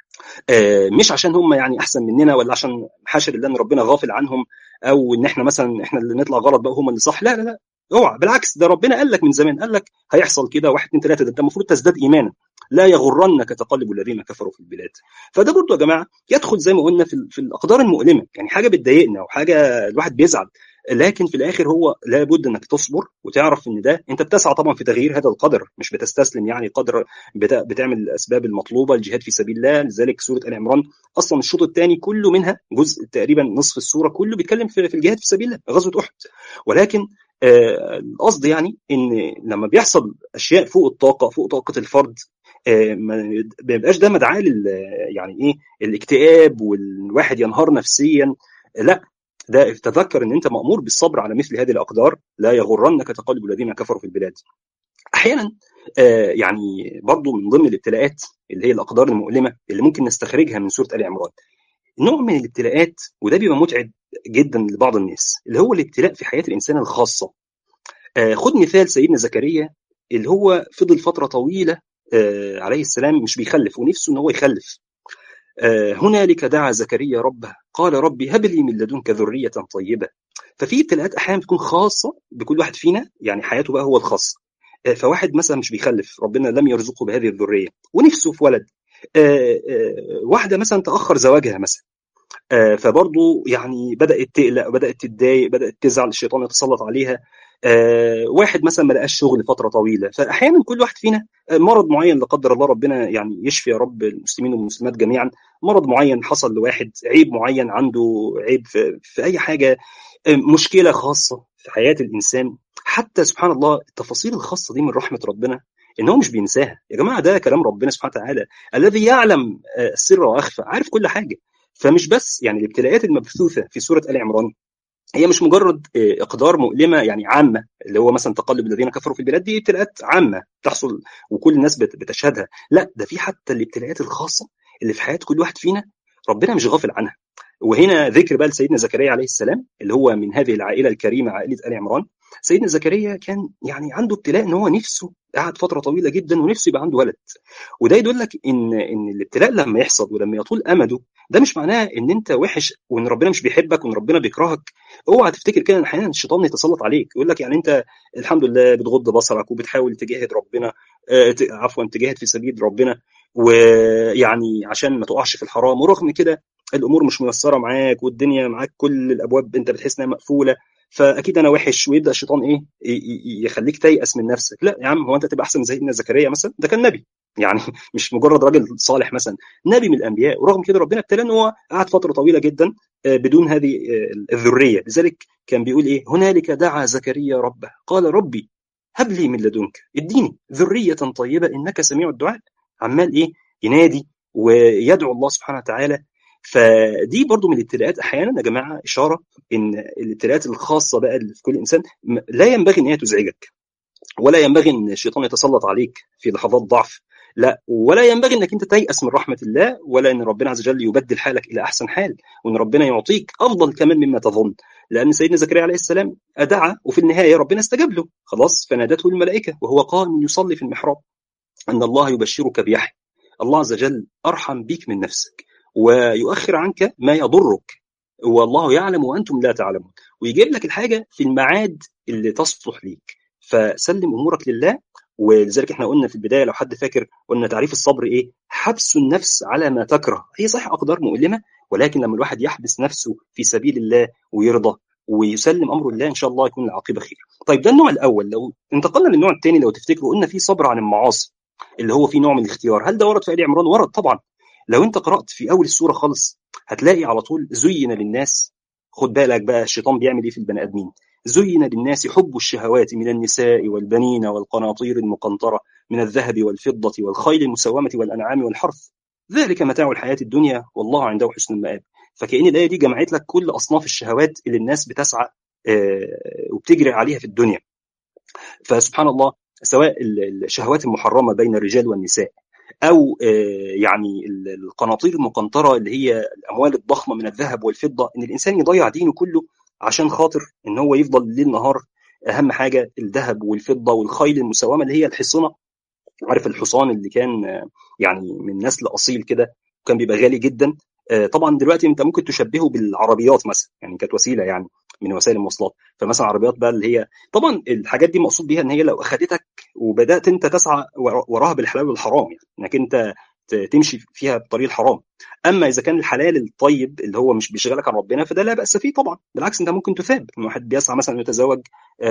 S1: مش عشان هم يعني احسن مننا ولا عشان حاشر الله ان ربنا غافل عنهم او ان احنا مثلا احنا اللي نطلع غلط بقى هم اللي صح لا لا لا اوعى بالعكس ده ربنا قال لك من زمان قال لك هيحصل كده واحد اثنين ثلاثه ده انت المفروض تزداد ايمانا لا يغرنك تقلب الذين كفروا في البلاد فده برضه يا جماعه يدخل زي ما قلنا في, في الاقدار المؤلمه يعني حاجه بتضايقنا وحاجه الواحد بيزعل لكن في الاخر هو لابد انك تصبر وتعرف ان ده انت بتسعى طبعا في تغيير هذا القدر مش بتستسلم يعني قدر بتعمل الاسباب المطلوبه الجهاد في سبيل الله لذلك سوره ال عمران اصلا الشوط الثاني كله منها جزء تقريبا نصف السوره كله بيتكلم في, في الجهاد في سبيل الله غزوه احد ولكن القصد آه يعني ان لما بيحصل اشياء فوق الطاقه فوق طاقه الفرد آه ما بيبقاش ده مدعاه يعني ايه الاكتئاب والواحد ينهار نفسيا لا ده تذكر ان انت مامور بالصبر على مثل هذه الاقدار لا يغرنك تقلب الذين كفروا في البلاد احيانا آه يعني برضو من ضمن الابتلاءات اللي هي الاقدار المؤلمه اللي ممكن نستخرجها من سوره ال عمران نوع من الابتلاءات وده بيبقى متعب جدا لبعض الناس اللي هو الابتلاء في حياه الانسان الخاصه آه خد مثال سيدنا زكريا اللي هو فضل فتره طويله آه عليه السلام مش بيخلف ونفسه ان هو يخلف آه هنالك دعا زكريا ربه قال ربي هب لي من لدنك ذريه طيبه ففي ابتلاءات احيانا بتكون خاصه بكل واحد فينا يعني حياته بقى هو الخاص آه فواحد مثلا مش بيخلف ربنا لم يرزقه بهذه الذريه ونفسه في ولد آه واحده مثلا تاخر زواجها مثلا فبرضه يعني بدات تقلق بدات تتضايق بدات تزعل الشيطان يتسلط عليها آه واحد مثلا ما لقاش شغل فتره طويله فاحيانا كل واحد فينا مرض معين لا قدر الله ربنا يعني يشفي يا رب المسلمين والمسلمات جميعا مرض معين حصل لواحد عيب معين عنده عيب في, في اي حاجه مشكله خاصه في حياه الانسان حتى سبحان الله التفاصيل الخاصه دي من رحمه ربنا ان هو مش بينساها يا جماعه ده كلام ربنا سبحانه وتعالى الذي يعلم السر واخفى عارف كل حاجه فمش بس يعني الابتلاءات المبثوثه في سوره ال عمران هي مش مجرد اقدار مؤلمه يعني عامه اللي هو مثلا تقلب الذين كفروا في البلاد دي ابتلاءات عامه تحصل وكل الناس بتشهدها لا ده في حتى الابتلاءات الخاصه اللي في حياه كل واحد فينا ربنا مش غافل عنها وهنا ذكر بقى لسيدنا زكريا عليه السلام اللي هو من هذه العائله الكريمه عائله ال عمران سيدنا زكريا كان يعني عنده ابتلاء ان هو نفسه قعد فتره طويله جدا ونفسه يبقى عنده ولد وده يدل لك ان ان الابتلاء لما يحصل ولما يطول امده ده مش معناه ان انت وحش وان ربنا مش بيحبك وان ربنا بيكرهك اوعى تفتكر كده ان احيانا الشيطان يتسلط عليك يقول لك يعني انت الحمد لله بتغض بصرك وبتحاول تجاهد ربنا آه عفوا تجاهد في سبيل ربنا ويعني عشان ما تقعش في الحرام ورغم كده الامور مش ميسره معاك والدنيا معاك كل الابواب انت بتحس انها مقفوله فاكيد انا وحش ويبدا الشيطان ايه يخليك تيأس من نفسك لا يا عم هو انت تبقى احسن زي ابن زكريا مثلا ده كان نبي يعني مش مجرد راجل صالح مثلا نبي من الانبياء ورغم كده ربنا ابتلاه ان هو قعد فتره طويله جدا بدون هذه الذريه لذلك كان بيقول ايه هنالك دعا زكريا ربه قال ربي هب لي من لدنك اديني ذريه طيبه انك سميع الدعاء عمال ايه ينادي ويدعو الله سبحانه وتعالى فدي برضو من الابتلاءات احيانا يا جماعه اشاره ان الابتلاءات الخاصه بقى اللي في كل انسان لا ينبغي ان هي تزعجك ولا ينبغي ان الشيطان يتسلط عليك في لحظات ضعف لا ولا ينبغي انك انت تيأس من رحمه الله ولا ان ربنا عز وجل يبدل حالك الى احسن حال وان ربنا يعطيك افضل كمان مما تظن لان سيدنا زكريا عليه السلام ادعى وفي النهايه ربنا استجاب له خلاص فنادته الملائكه وهو قائم يصلي في المحراب ان الله يبشرك بيحيى الله عز وجل ارحم بك من نفسك ويؤخر عنك ما يضرك والله يعلم وانتم لا تعلمون ويجيب لك الحاجه في الميعاد اللي تصلح ليك فسلم امورك لله ولذلك احنا قلنا في البدايه لو حد فاكر قلنا تعريف الصبر ايه؟ حبس النفس على ما تكره، هي صحيح اقدار مؤلمه ولكن لما الواحد يحبس نفسه في سبيل الله ويرضى ويسلم امره لله ان شاء الله يكون العاقبه خير. طيب ده النوع الاول لو انتقلنا للنوع الثاني لو تفتكروا قلنا في صبر عن المعاصي اللي هو في نوع من الاختيار، هل ده ورد في ال عمران؟ ورد طبعا. لو انت قرات في اول السوره خالص هتلاقي على طول زين للناس خد بالك بقى الشيطان بيعمل ايه في البني ادمين زين للناس حب الشهوات من النساء والبنين والقناطير المقنطرة من الذهب والفضة والخيل المسومة والأنعام والحرث ذلك متاع الحياة الدنيا والله عنده حسن المآب فكأن الآية دي جمعت لك كل أصناف الشهوات اللي الناس بتسعى وبتجري عليها في الدنيا فسبحان الله سواء الشهوات المحرمة بين الرجال والنساء او يعني القناطير المقنطره اللي هي الاموال الضخمه من الذهب والفضه ان الانسان يضيع دينه كله عشان خاطر ان هو يفضل ليل نهار اهم حاجه الذهب والفضه والخيل المسومه اللي هي الحصنه عارف الحصان اللي كان يعني من نسل اصيل كده وكان بيبقى غالي جدا طبعا دلوقتي انت ممكن تشبهه بالعربيات مثلا يعني كانت وسيله يعني من وسائل المواصلات فمثلا عربيات بقى اللي هي طبعا الحاجات دي مقصود بيها ان هي لو اخذتك وبدات انت تسعى وراها بالحلال والحرام يعني انك انت تمشي فيها بطريق الحرام اما اذا كان الحلال الطيب اللي هو مش بيشغلك عن ربنا فده لا باس فيه طبعا بالعكس انت ممكن تثاب ان واحد بيسعى مثلا يتزوج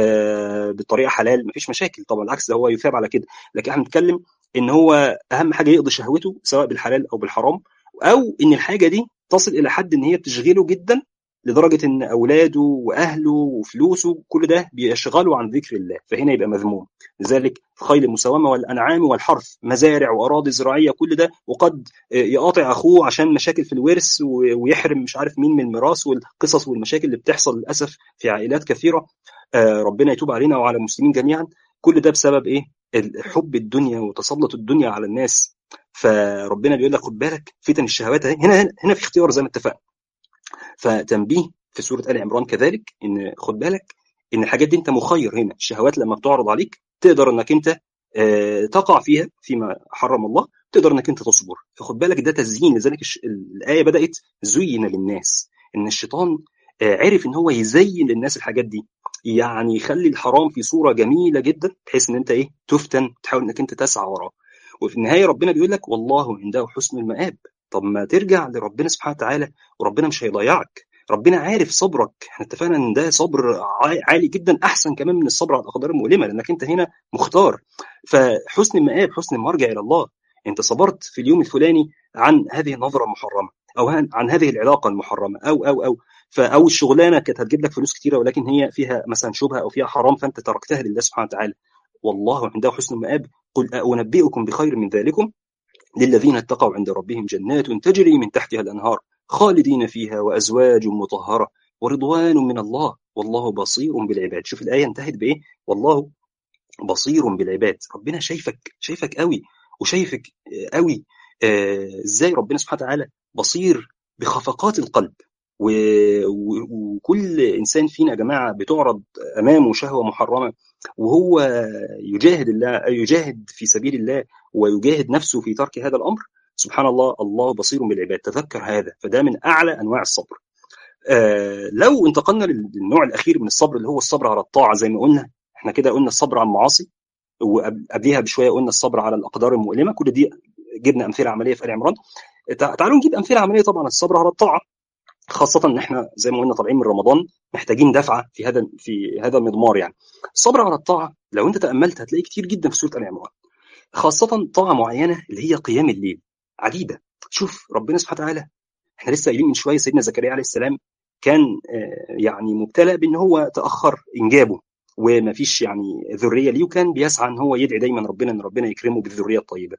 S1: بطريقه حلال مفيش مشاكل طبعا بالعكس ده هو يثاب على كده لكن احنا بنتكلم ان هو اهم حاجه يقضي شهوته سواء بالحلال او بالحرام او ان الحاجه دي تصل الى حد ان هي بتشغله جدا لدرجه ان اولاده واهله وفلوسه كل ده بيشغلوا عن ذكر الله فهنا يبقى مذموم لذلك الخيل المسومه والانعام والحرث مزارع واراضي زراعيه كل ده وقد يقاطع اخوه عشان مشاكل في الورث ويحرم مش عارف مين من الميراث والقصص والمشاكل اللي بتحصل للاسف في عائلات كثيره ربنا يتوب علينا وعلى المسلمين جميعا كل ده بسبب ايه حب الدنيا وتسلط الدنيا على الناس فربنا بيقول لك خد بالك فتن الشهوات هنا هنا في اختيار زي ما اتفقنا فتنبيه في سوره ال عمران كذلك ان خد بالك ان الحاجات دي انت مخير هنا الشهوات لما بتعرض عليك تقدر انك انت تقع فيها فيما حرم الله تقدر انك انت تصبر فخد بالك ده تزيين لذلك الايه بدات زين للناس ان الشيطان عرف ان هو يزين للناس الحاجات دي يعني يخلي الحرام في صوره جميله جدا بحيث ان انت ايه تفتن تحاول انك انت تسعى وراه وفي النهايه ربنا بيقول لك والله عنده حسن المآب طب ما ترجع لربنا سبحانه وتعالى وربنا مش هيضيعك ربنا عارف صبرك احنا اتفقنا ان ده صبر عالي جدا احسن كمان من الصبر على الاقدار المؤلمه لانك انت هنا مختار فحسن المآب حسن المرجع الى الله انت صبرت في اليوم الفلاني عن هذه النظره المحرمه او عن هذه العلاقه المحرمه او او او او الشغلانه كانت هتجيب لك فلوس كتيره ولكن هي فيها مثلا شبهه او فيها حرام فانت تركتها لله سبحانه وتعالى والله عنده حسن المآب قل أنبئكم بخير من ذلكم للذين اتقوا عند ربهم جنات تجري من تحتها الأنهار خالدين فيها وأزواج مطهرة ورضوان من الله والله بصير بالعباد شوف الآية انتهت بإيه والله بصير بالعباد ربنا شايفك شايفك قوي وشايفك قوي ازاي ربنا سبحانه وتعالى بصير بخفقات القلب وكل انسان فينا يا جماعه بتعرض امامه شهوه محرمه وهو يجاهد الله يجاهد في سبيل الله ويجاهد نفسه في ترك هذا الامر سبحان الله الله بصير بالعباد تذكر هذا فده من اعلى انواع الصبر آه لو انتقلنا للنوع الاخير من الصبر اللي هو الصبر على الطاعه زي ما قلنا احنا كده قلنا الصبر على المعاصي وقبليها بشويه قلنا الصبر على الاقدار المؤلمه كل دي جبنا امثله عمليه في ال عمران تعالوا نجيب امثله عمليه طبعا الصبر على الطاعه خاصة ان احنا زي ما قلنا طالعين من رمضان محتاجين دفعة في هذا في هذا المضمار يعني. الصبر على الطاعة لو انت تأملت هتلاقي كتير جدا في سورة آل عمران. خاصة طاعة معينة اللي هي قيام الليل. عجيبة. شوف ربنا سبحانه وتعالى احنا لسه قايلين من شوية سيدنا زكريا عليه السلام كان يعني مبتلى بان هو تأخر انجابه وما فيش يعني ذرية ليه وكان بيسعى ان هو يدعي دايما ربنا ان ربنا يكرمه بالذرية الطيبة.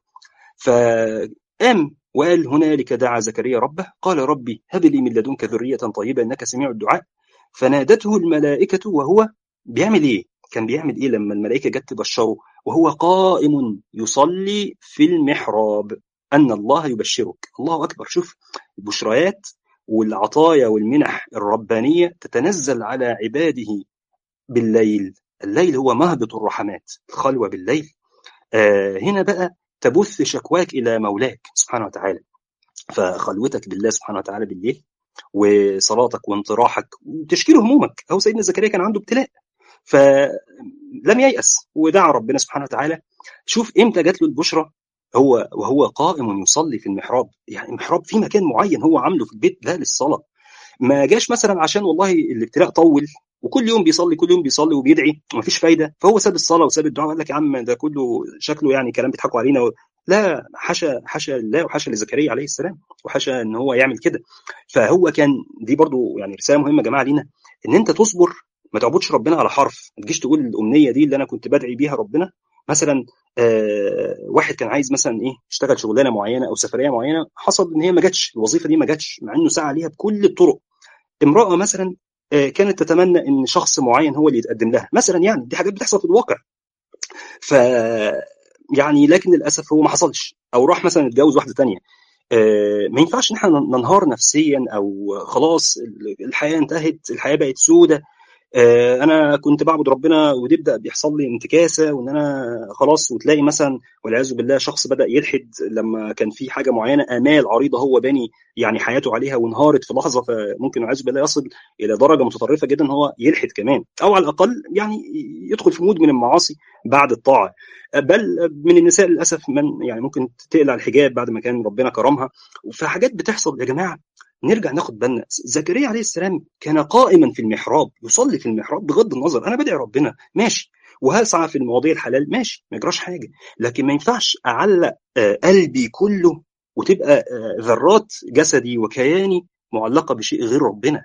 S1: فقام وقال هنالك دعا زكريا ربه قال ربي هب لي من لدنك ذرية طيبة إنك سميع الدعاء فنادته الملائكة وهو بيعمل إيه؟ كان بيعمل إيه لما الملائكة جت تبشره وهو قائم يصلي في المحراب أن الله يبشرك الله أكبر شوف البشريات والعطايا والمنح الربانية تتنزل على عباده بالليل الليل هو مهبط الرحمات الخلوة بالليل آه هنا بقى تبث شكواك الى مولاك سبحانه وتعالى فخلوتك بالله سبحانه وتعالى بالليل وصلاتك وانطراحك وتشكيل همومك هو سيدنا زكريا كان عنده ابتلاء فلم ييأس ودعا ربنا سبحانه وتعالى شوف امتى جات له البشرى هو وهو قائم يصلي في المحراب يعني المحراب في مكان معين هو عامله في البيت ده للصلاه ما جاش مثلا عشان والله الابتلاء طول وكل يوم بيصلي كل يوم بيصلي وبيدعي ومفيش فايده فهو ساب الصلاه وساب الدعاء وقال لك يا عم ده كله شكله يعني كلام بيضحكوا علينا و... لا حاشا حاشا الله وحاشا لزكريا عليه السلام وحاشا ان هو يعمل كده فهو كان دي برضو يعني رساله مهمه يا جماعه لينا ان انت تصبر ما تعبدش ربنا على حرف ما تجيش تقول الامنيه دي اللي انا كنت بدعي بيها ربنا مثلا آه واحد كان عايز مثلا ايه يشتغل شغلانه معينه او سفريه معينه حصل ان هي ما جاتش الوظيفه دي ما جاتش مع انه سعى عليها بكل الطرق امراه مثلا كانت تتمنى ان شخص معين هو اللي يتقدم لها مثلا يعني دي حاجات بتحصل في الواقع ف يعني لكن للاسف هو ما حصلش او راح مثلا اتجوز واحده تانية ما ينفعش ان احنا ننهار نفسيا او خلاص الحياه انتهت الحياه بقت سودة انا كنت بعبد ربنا وتبدا بيحصل لي انتكاسه وان انا خلاص وتلاقي مثلا والعياذ بالله شخص بدا يلحد لما كان في حاجه معينه امال عريضه هو باني يعني حياته عليها وانهارت في لحظه فممكن والعياذ بالله يصل الى درجه متطرفه جدا هو يلحد كمان او على الاقل يعني يدخل في مود من المعاصي بعد الطاعه بل من النساء للاسف من يعني ممكن تقلع الحجاب بعد ما كان ربنا كرمها فحاجات بتحصل يا جماعه نرجع ناخد بالنا زكريا عليه السلام كان قائما في المحراب يصلي في المحراب بغض النظر انا بدعي ربنا ماشي وهسعى في المواضيع الحلال ماشي ما يجراش حاجه لكن ما ينفعش اعلق قلبي كله وتبقى ذرات جسدي وكياني معلقه بشيء غير ربنا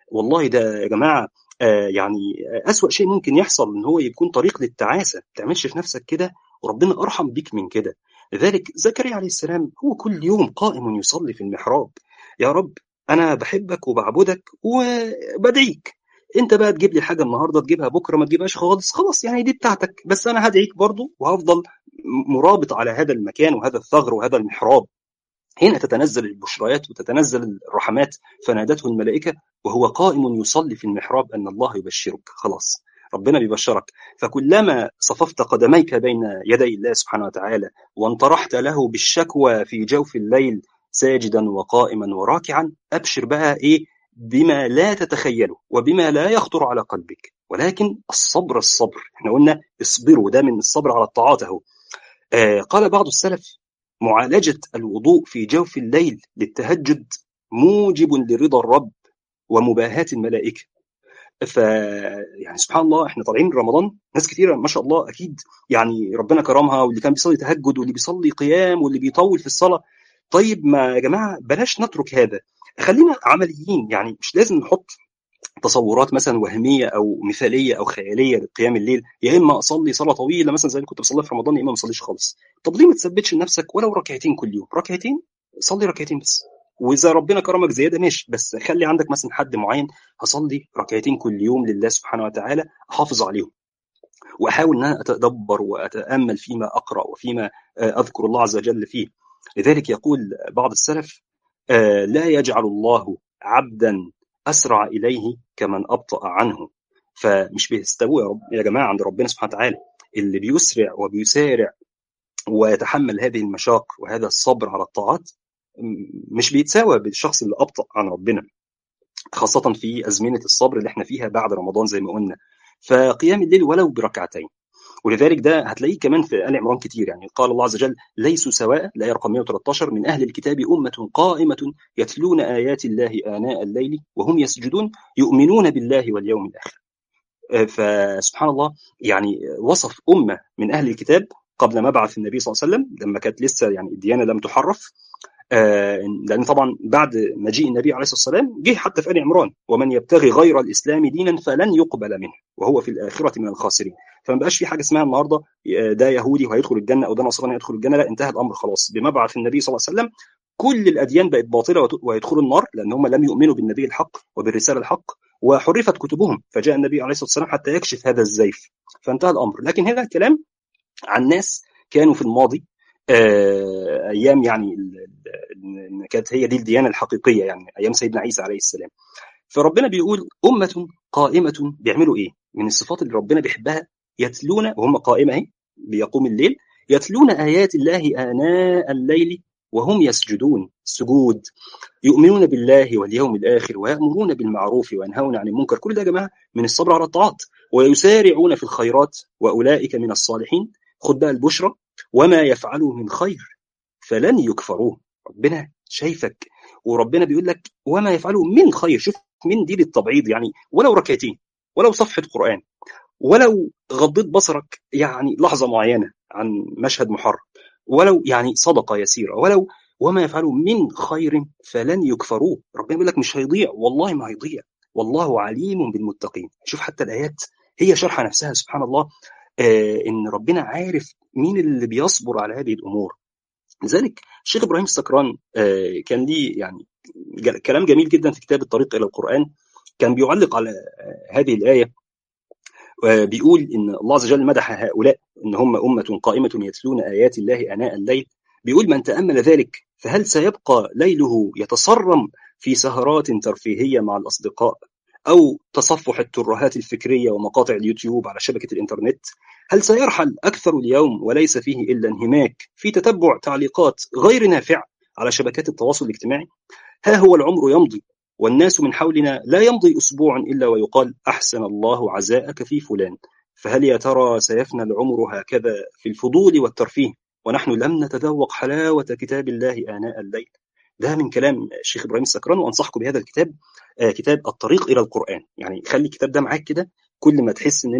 S1: والله ده يا جماعه آه يعني أسوأ شيء ممكن يحصل ان هو يكون طريق للتعاسه ما تعملش في نفسك كده وربنا ارحم بيك من كده لذلك زكريا عليه السلام هو كل يوم قائم يصلي في المحراب يا رب انا بحبك وبعبدك وبدعيك انت بقى تجيب لي حاجه النهارده تجيبها بكره ما تجيبهاش خالص خلاص يعني دي بتاعتك بس انا هدعيك برضو وهفضل مرابط على هذا المكان وهذا الثغر وهذا المحراب هنا تتنزل البشريات وتتنزل الرحمات فنادته الملائكه وهو قائم يصلي في المحراب ان الله يبشرك خلاص ربنا بيبشرك فكلما صففت قدميك بين يدي الله سبحانه وتعالى وانطرحت له بالشكوى في جوف الليل ساجدا وقائما وراكعا ابشر بقى ايه بما لا تتخيله وبما لا يخطر على قلبك ولكن الصبر الصبر احنا قلنا اصبروا ده من الصبر على الطاعات اهو آه قال بعض السلف معالجة الوضوء في جوف الليل للتهجد موجب لرضا الرب ومباهاة الملائكة ف يعني سبحان الله احنا طالعين من رمضان ناس كثيره ما شاء الله اكيد يعني ربنا كرمها واللي كان بيصلي تهجد واللي بيصلي قيام واللي بيطول في الصلاه طيب ما يا جماعه بلاش نترك هذا خلينا عمليين يعني مش لازم نحط تصورات مثلا وهميه او مثاليه او خياليه لقيام الليل يا اما اصلي صلاه طويله مثلا زي اللي كنت بصليها في رمضان يا اما ما اصليش خالص طب ليه ما تثبتش لنفسك ولو ركعتين كل يوم ركعتين صلي ركعتين بس واذا ربنا كرمك زياده ماشي بس خلي عندك مثلا حد معين هصلي ركعتين كل يوم لله سبحانه وتعالى احافظ عليهم واحاول ان انا اتدبر واتامل فيما اقرا وفيما اذكر الله عز وجل فيه لذلك يقول بعض السلف لا يجعل الله عبدا اسرع اليه كمن ابطا عنه فمش بيستووا يا, رب يا جماعه عند ربنا سبحانه وتعالى اللي بيسرع وبيسارع ويتحمل هذه المشاق وهذا الصبر على الطاعات مش بيتساوى بالشخص اللي ابطا عن ربنا خاصه في ازمنه الصبر اللي احنا فيها بعد رمضان زي ما قلنا فقيام الليل ولو بركعتين ولذلك ده هتلاقيه كمان في ال عمران كتير يعني قال الله عز وجل ليسوا سواء الايه رقم 113 من اهل الكتاب امه قائمه يتلون ايات الله اناء الليل وهم يسجدون يؤمنون بالله واليوم الاخر فسبحان الله يعني وصف امه من اهل الكتاب قبل مبعث النبي صلى الله عليه وسلم لما كانت لسه يعني الديانه لم تحرف لان طبعا بعد مجيء النبي عليه الصلاه والسلام جه حتى في ال عمران ومن يبتغي غير الاسلام دينا فلن يقبل منه وهو في الاخره من الخاسرين فما بقاش في حاجه اسمها النهارده ده يهودي وهيدخل الجنه او ده نصراني هيدخل الجنه لا انتهى الامر خلاص بمبعث النبي صلى الله عليه وسلم كل الاديان بقت باطله ويدخلوا النار لان هم لم يؤمنوا بالنبي الحق وبالرساله الحق وحرفت كتبهم فجاء النبي عليه الصلاه والسلام حتى يكشف هذا الزيف فانتهى الامر لكن هذا الكلام عن ناس كانوا في الماضي ايام يعني كانت هي دي الديانه الحقيقيه يعني ايام سيدنا عيسى عليه السلام فربنا بيقول امه قائمه بيعملوا ايه من الصفات اللي ربنا بيحبها يتلون وهم قائمه اهي بيقوم الليل يتلون ايات الله اناء الليل وهم يسجدون سجود يؤمنون بالله واليوم الاخر ويامرون بالمعروف وينهون عن المنكر كل ده يا جماعه من الصبر على الطاعات ويسارعون في الخيرات واولئك من الصالحين خد بقى البشرى وما يفعلوا من خير فلن يكفروه ربنا شايفك وربنا بيقول لك وما يفعلوا من خير شوف من دي للتبعيض يعني ولو ركعتين ولو صفحه قران ولو غضيت بصرك يعني لحظه معينه عن مشهد محرم ولو يعني صدقه يسيره ولو وما يفعلوا من خير فلن يكفروه ربنا بيقول لك مش هيضيع والله ما هيضيع والله عليم بالمتقين شوف حتى الايات هي شرح نفسها سبحان الله آه ان ربنا عارف مين اللي بيصبر على هذه الامور لذلك الشيخ ابراهيم السكران آه كان ليه يعني كلام جميل جدا في كتاب الطريق الى القران كان بيعلق على آه هذه الايه بيقول ان الله عز وجل مدح هؤلاء ان هم امه قائمه يتلون ايات الله اناء الليل بيقول من تامل ذلك فهل سيبقى ليله يتصرم في سهرات ترفيهيه مع الاصدقاء او تصفح الترهات الفكريه ومقاطع اليوتيوب على شبكه الانترنت هل سيرحل اكثر اليوم وليس فيه الا انهماك في تتبع تعليقات غير نافعه على شبكات التواصل الاجتماعي ها هو العمر يمضي والناس من حولنا لا يمضي اسبوع الا ويقال احسن الله عزاءك في فلان فهل يا ترى سيفنى العمر هكذا في الفضول والترفيه ونحن لم نتذوق حلاوه كتاب الله اناء الليل ده من كلام الشيخ ابراهيم السكران وانصحكم بهذا الكتاب آه كتاب الطريق الى القران يعني خلي الكتاب ده معاك كده كل ما تحس ان انت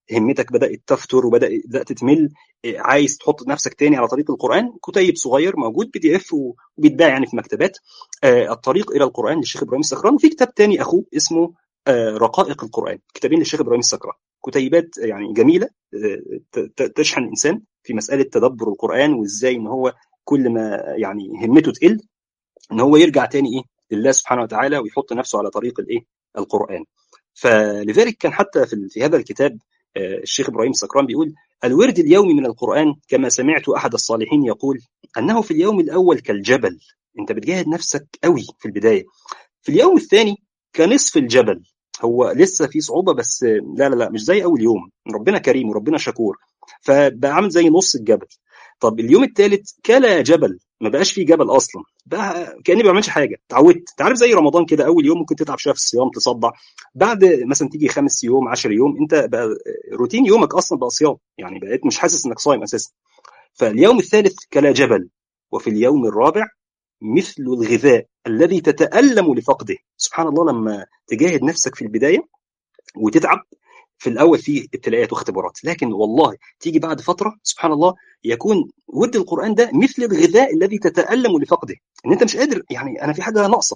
S1: همتك بدات تفتر وبدات تمل عايز تحط نفسك تاني على طريق القران كتيب صغير موجود بي دي اف وبيتباع يعني في مكتبات الطريق الى القران للشيخ ابراهيم السكران وفي كتاب تاني اخوه اسمه رقائق القران كتابين للشيخ ابراهيم السكران كتيبات يعني جميله تشحن الانسان في مساله تدبر القران وازاي ان هو كل ما يعني همته تقل ان هو يرجع تاني ايه لله سبحانه وتعالى ويحط نفسه على طريق الايه القران فلذلك كان حتى في, في هذا الكتاب الشيخ ابراهيم السكران بيقول الورد اليومي من القران كما سمعت احد الصالحين يقول انه في اليوم الاول كالجبل انت بتجاهد نفسك قوي في البدايه في اليوم الثاني كنصف الجبل هو لسه في صعوبه بس لا لا لا مش زي اول يوم ربنا كريم وربنا شكور فبقى عامل زي نص الجبل طب اليوم الثالث كلا جبل ما بقاش فيه جبل اصلا بقى كاني ما بعملش حاجه اتعودت انت عارف زي رمضان كده اول يوم ممكن تتعب شويه في الصيام تصدع بعد مثلا تيجي خمس يوم 10 يوم انت بقى روتين يومك اصلا بقى صيام يعني بقيت مش حاسس انك صايم اساسا فاليوم الثالث كلا جبل وفي اليوم الرابع مثل الغذاء الذي تتألم لفقده سبحان الله لما تجاهد نفسك في البداية وتتعب في الاول فيه ابتلاءات واختبارات لكن والله تيجي بعد فتره سبحان الله يكون ورد القران ده مثل الغذاء الذي تتالم لفقده ان انت مش قادر يعني انا في حاجه ناقصه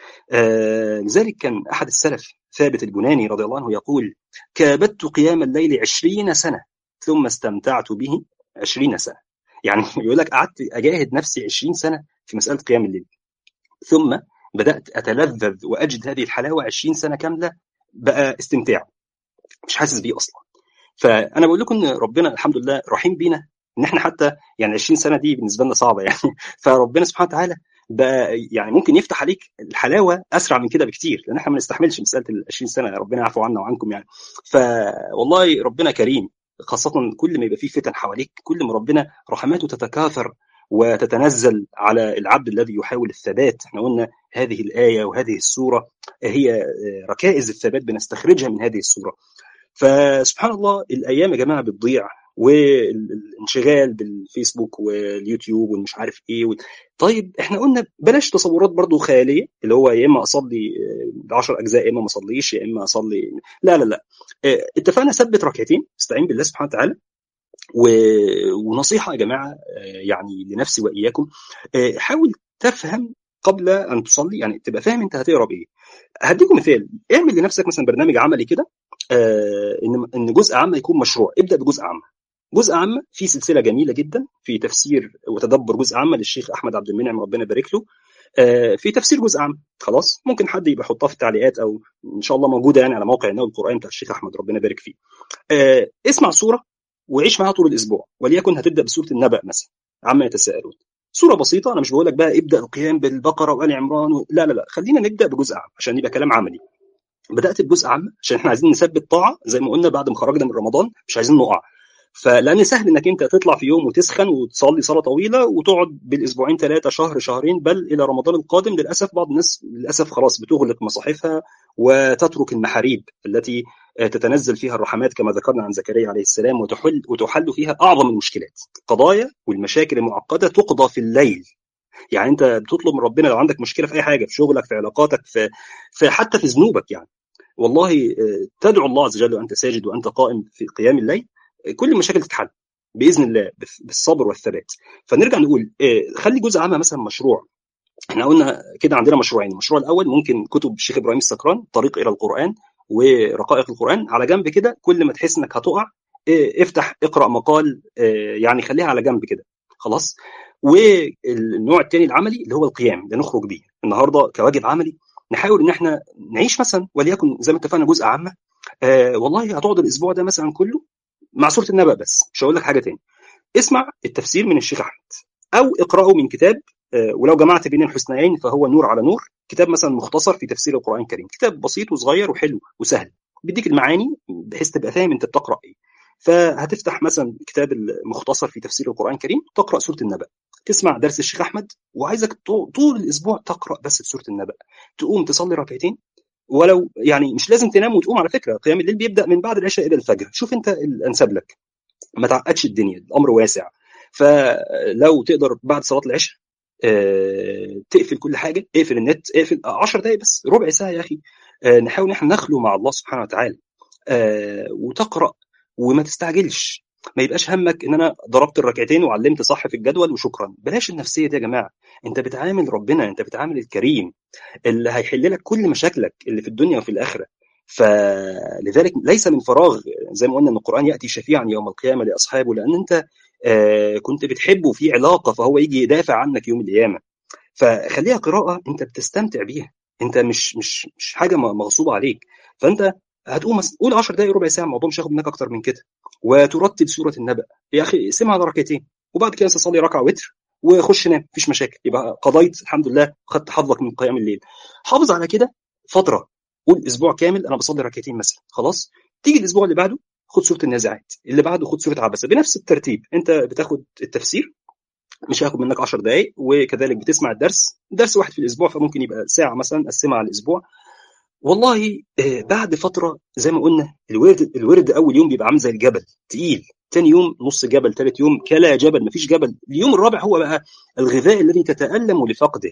S1: آه لذلك كان احد السلف ثابت البناني رضي الله عنه يقول كابدت قيام الليل عشرين سنه ثم استمتعت به عشرين سنه يعني يقول لك قعدت اجاهد نفسي عشرين سنه في مساله قيام الليل ثم بدات اتلذذ واجد هذه الحلاوه 20 سنه كامله بقى استمتاع مش حاسس بيه اصلا فانا بقول لكم ان ربنا الحمد لله رحيم بينا ان احنا حتى يعني 20 سنه دي بالنسبه لنا صعبه يعني فربنا سبحانه وتعالى بقى يعني ممكن يفتح عليك الحلاوه اسرع من كده بكتير لان احنا ما نستحملش مساله ال 20 سنه ربنا يعفو عنا وعنكم يعني فوالله ربنا كريم خاصه كل ما يبقى فيه فتن حواليك كل ما ربنا رحماته تتكاثر وتتنزل على العبد الذي يحاول الثبات احنا قلنا هذه الآية وهذه السورة هي ركائز الثبات بنستخرجها من هذه السورة فسبحان الله الأيام يا جماعة بتضيع والانشغال بالفيسبوك واليوتيوب والمش عارف ايه و... طيب احنا قلنا بلاش تصورات برضو خياليه اللي هو يا اما اصلي 10 اجزاء يا اما ما اصليش يا اما اصلي لا لا لا اتفقنا ثبت ركعتين استعين بالله سبحانه وتعالى و... ونصيحه يا جماعه يعني لنفسي واياكم حاول تفهم قبل ان تصلي يعني تبقى فاهم انت هتقرا بايه هديكم مثال اعمل لنفسك مثلا برنامج عملي كده ان ان جزء عام يكون مشروع ابدا بجزء عام جزء عام في سلسله جميله جدا في تفسير وتدبر جزء عام للشيخ احمد عبد المنعم ربنا يبارك له في تفسير جزء عام خلاص ممكن حد يبقى يحطها في التعليقات او ان شاء الله موجوده يعني على موقع النووي القران بتاع الشيخ احمد ربنا يبارك فيه اسمع سوره وعيش معاها طول الاسبوع وليكن هتبدا بسوره النبأ مثلا عما يتساءلون سوره بسيطه انا مش بقول لك بقى ابدا القيام بالبقره وال عمران و... لا لا لا خلينا نبدا بجزء عام عشان يبقى كلام عملي بدات بجزء عام عشان احنا عايزين نثبت طاعه زي ما قلنا بعد ما خرجنا من رمضان مش عايزين نقع فلان سهل انك انت تطلع في يوم وتسخن وتصلي صلاه طويله وتقعد بالاسبوعين ثلاثه شهر شهرين بل الى رمضان القادم للاسف بعض الناس للاسف خلاص بتغلق مصاحفها وتترك المحاريب التي تتنزل فيها الرحمات كما ذكرنا عن زكريا عليه السلام وتحل وتحل فيها اعظم المشكلات قضايا والمشاكل المعقده تقضى في الليل يعني انت بتطلب من ربنا لو عندك مشكله في اي حاجه في شغلك في علاقاتك في, في حتى في ذنوبك يعني والله تدعو الله عز وجل وانت ساجد وانت قائم في قيام الليل كل المشاكل تتحل باذن الله بالصبر والثبات فنرجع نقول خلي جزء عامه مثلا مشروع احنا قلنا كده عندنا مشروعين المشروع الاول ممكن كتب الشيخ ابراهيم السكران طريق الى القران ورقائق القران على جنب كده كل ما تحس انك هتقع افتح اقرا مقال يعني خليها على جنب كده خلاص والنوع الثاني العملي اللي هو القيام اللي نخرج بيه النهارده كواجب عملي نحاول ان احنا نعيش مثلا وليكن زي ما اتفقنا جزء عامه آه والله هتقعد الاسبوع ده مثلا كله مع سوره النبأ بس مش هقول لك حاجه تاني اسمع التفسير من الشيخ احمد او اقراه من كتاب آه ولو جمعت بين الحسنيين فهو نور على نور كتاب مثلا مختصر في تفسير القران الكريم كتاب بسيط وصغير وحلو وسهل بيديك المعاني بحيث تبقى فاهم انت بتقرا ايه فهتفتح مثلا كتاب المختصر في تفسير القران الكريم تقرا سوره النبأ تسمع درس الشيخ احمد وعايزك طول الاسبوع تقرا بس سوره النبأ تقوم تصلي ركعتين ولو يعني مش لازم تنام وتقوم على فكره قيام الليل بيبدا من بعد العشاء الى الفجر شوف انت الانسب لك ما تعقدش الدنيا الامر واسع فلو تقدر بعد صلاه العشاء اه تقفل كل حاجه اقفل النت اقفل 10 دقائق بس ربع ساعه يا اخي اه نحاول ان احنا نخلو مع الله سبحانه وتعالى اه وتقرا وما تستعجلش ما يبقاش همك ان انا ضربت الركعتين وعلمت صح في الجدول وشكرا بلاش النفسيه دي يا جماعه انت بتعامل ربنا انت بتعامل الكريم اللي هيحل لك كل مشاكلك اللي في الدنيا وفي الاخره فلذلك ليس من فراغ زي ما قلنا ان القران ياتي شفيعا يوم القيامه لاصحابه لان انت كنت بتحبه في علاقه فهو يجي يدافع عنك يوم القيامه فخليها قراءه انت بتستمتع بيها انت مش مش مش حاجه مغصوبه عليك فانت هتقوم مثلا قول 10 دقائق ربع ساعه الموضوع مش هياخد منك اكتر من كده وترتب سوره النبأ يا اخي اقسمها على ركعتين وبعد كده تصلي ركعه وتر وخش نام مفيش مشاكل يبقى قضيت الحمد لله خدت حظك من قيام الليل حافظ على كده فتره قول اسبوع كامل انا بصلي ركعتين مثلا خلاص تيجي الاسبوع اللي بعده خد سوره النازعات اللي بعده خد سوره عبسه بنفس الترتيب انت بتاخد التفسير مش هياخد منك 10 دقائق وكذلك بتسمع الدرس درس واحد في الاسبوع فممكن يبقى ساعه مثلا قسمها على الاسبوع والله بعد فتره زي ما قلنا الورد الورد اول يوم بيبقى عامل زي الجبل تقيل تاني يوم نص جبل ثالث يوم كلا جبل مفيش جبل اليوم الرابع هو بقى الغذاء الذي تتالم لفقده